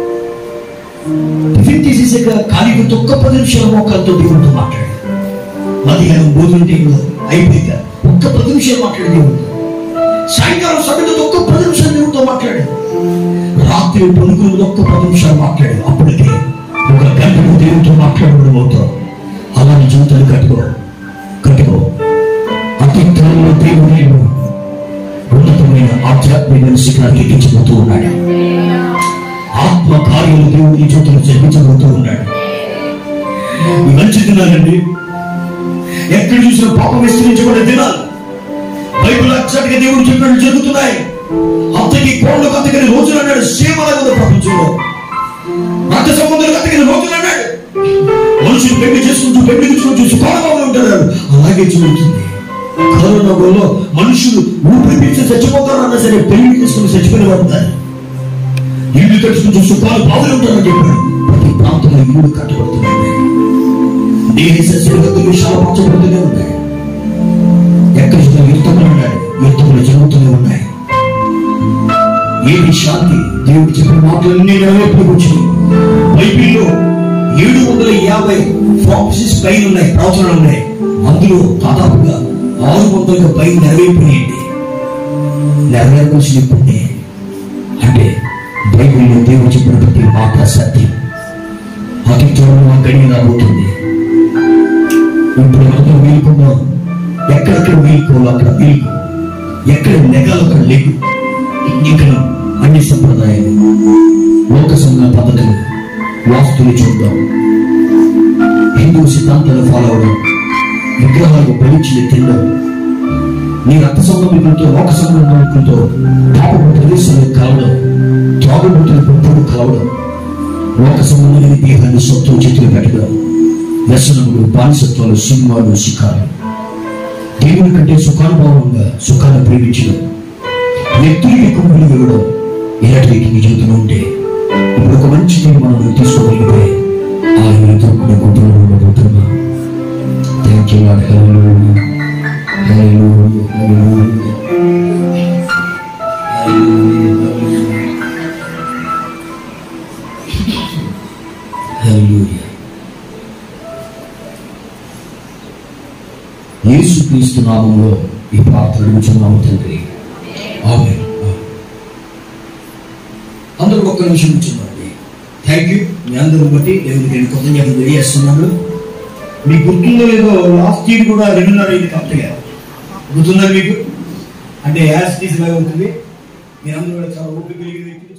S1: టిఫిన్ తీసేసాక ఖాళీ ఒక్క పది నిమిషాల మోకాలతో దేవుడితో మాట్లాడు మధ్యాహ్నం భోజనం టైంలో అయిపోయాక ఒక్క పది నిమిషాలు మాట్లాడి దేవుడు సాయంకాలం సమయంలో ఒక్క పది నిమిషాలు దేవుడితో మాట్లాడు రాత్రి పనుకులు ఒక్క పది నిమిషాలు మాట్లాడు అప్పటికే ఒక గంటలో దేవుడితో మాట్లాడడం అవుతావు అలా నీ జీవితాన్ని కట్టుకో కట్టుకో అతి త్వరలో దేవుడు నేను ఉన్నతమైన ఆధ్యాత్మిక శిఖరానికి ఎక్కించబోతూ ఉన్నాడు ఆత్మ కార్యాలు దేవుడు నీ జీవితంలో జరిపించబోతూ ఉన్నాడు ఈ మంచి దినాలండి ఎక్కడ చూసిన పాపం విస్తరించబడే దినాలు బైబిల్ అచ్చటిగా దేవుడు చెప్పినట్టు జరుగుతున్నాయి అంతకి కోళ్ళకు అంతకని రోజులు అన్నాడు సేమలాగా ఉంది ప్రపంచంలో రక్త సంబంధులకు అంతకని రోజులు అన్నాడు మనుషులు పెళ్లి చేసుకుంటూ పెళ్లి తీసుకుంటూ సుఖంగా ఉంటారు అలాగే జరుగుతుంది కరోనా వల్ల మనుషులు ఊపిరి పీల్చి చచ్చిపోతారన్నా సరే పెళ్లి చేసుకుని చచ్చిపోయిన వారు ఉన్నారు ఇల్లు కట్టుకుంటూ సుఖాలు బాధలు ఉంటారని చెప్పాడు ప్రతి ప్రాంతంలో ఇల్లు కట్టబడుతున్నాయి దేహ శరీరగతులు విశాలపరచబడుతూనే ఉన్నాయి ఎక్కడ చూసినా యుద్ధములు ఉన్నాయి యుద్ధములు జరుగుతూనే ఉన్నాయి ఏది శాంతి దేవుడు చెప్పిన మాటలన్నీ నెరవేర్పులకు వచ్చినాయి బైబిల్లో ఏడు వందల యాభై ప్రాఫిసిస్ పైన ఉన్నాయి ప్రవచనాలు ఉన్నాయి అందులో దాదాపుగా ఆరు వందల పై నెరవేర్పునేయండి నెరవేర్పాల్సిన ఇప్పుడే అంటే బైబిల్లో దేవుడు చెప్పిన ప్రతి మాట సత్యం అతి త్వరలో గడియ రాబోతుంది ఇప్పుడు మనతో వీలుకున్నాం ఎక్కడెక్కడ వీలుకోవాలో అక్కడ వీలుకు ఎక్కడ నెగాలో అక్కడ లేకు ఇక్కడ అన్ని సంప్రదాయాలు లోక సంఘ పద్ధతులు వాస్తులు చూద్దాం హిందూ సిద్ధాంతాలు ఫాలో అవడం విగ్రహాలకు బలించి తినడం నీ రక్త సంబంధికులతో లోక సంబంధికులతో పాపపు ప్రదేశాలు కలవడం త్రాగుబోతులు పెంపుడు కలవడం లోక సంబంధమైన దేహాన్ని సొంతం చేతులు పెట్టడం వ్యసనములు బానిసత్వాలు సినిమాలు శిఖాలు దేవుని కంటే సుఖానుభవంగా సుఖాన్ని ప్రేమించడం వ్యక్తులకి ఎక్కువ విలువ ఇవ్వడం ఇలాంటి నీ జీవితంలో ఉంటే ఇప్పుడు ఒక మంచి తీర్మానం తీసుకోగలిగితే ఆ ఎదుర్కొనే గుంపులో ఉండబోతున్నా థ్యాంక్ యూ లాడ్ హల్లెలూయా హల్లెలూయా హల్లెలూయా హల్లెలూయా యేసుక్రీస్తు నామంలో ఈ ప్రార్థన అడుగుచున్నాము తండ్రి ఆమె అందరూ ఒక్క నిమిషం కూర్చున్నారండి థ్యాంక్ యూ మీ అందరూ బట్టి దేవుడికి నేను కృతజ్ఞతలు తెలియజేస్తున్నాను మీకు గుర్తుందో లేదో లాస్ట్ ఇయర్ కూడా రెండున్నర అయింది కరెక్ట్గా గుర్తుందా మీకు అంటే యాజ్ టీస్ లాగా ఉంటుంది మీరందరూ కూడా చాలా ఓపిక కలిగిన వ్యక్తులు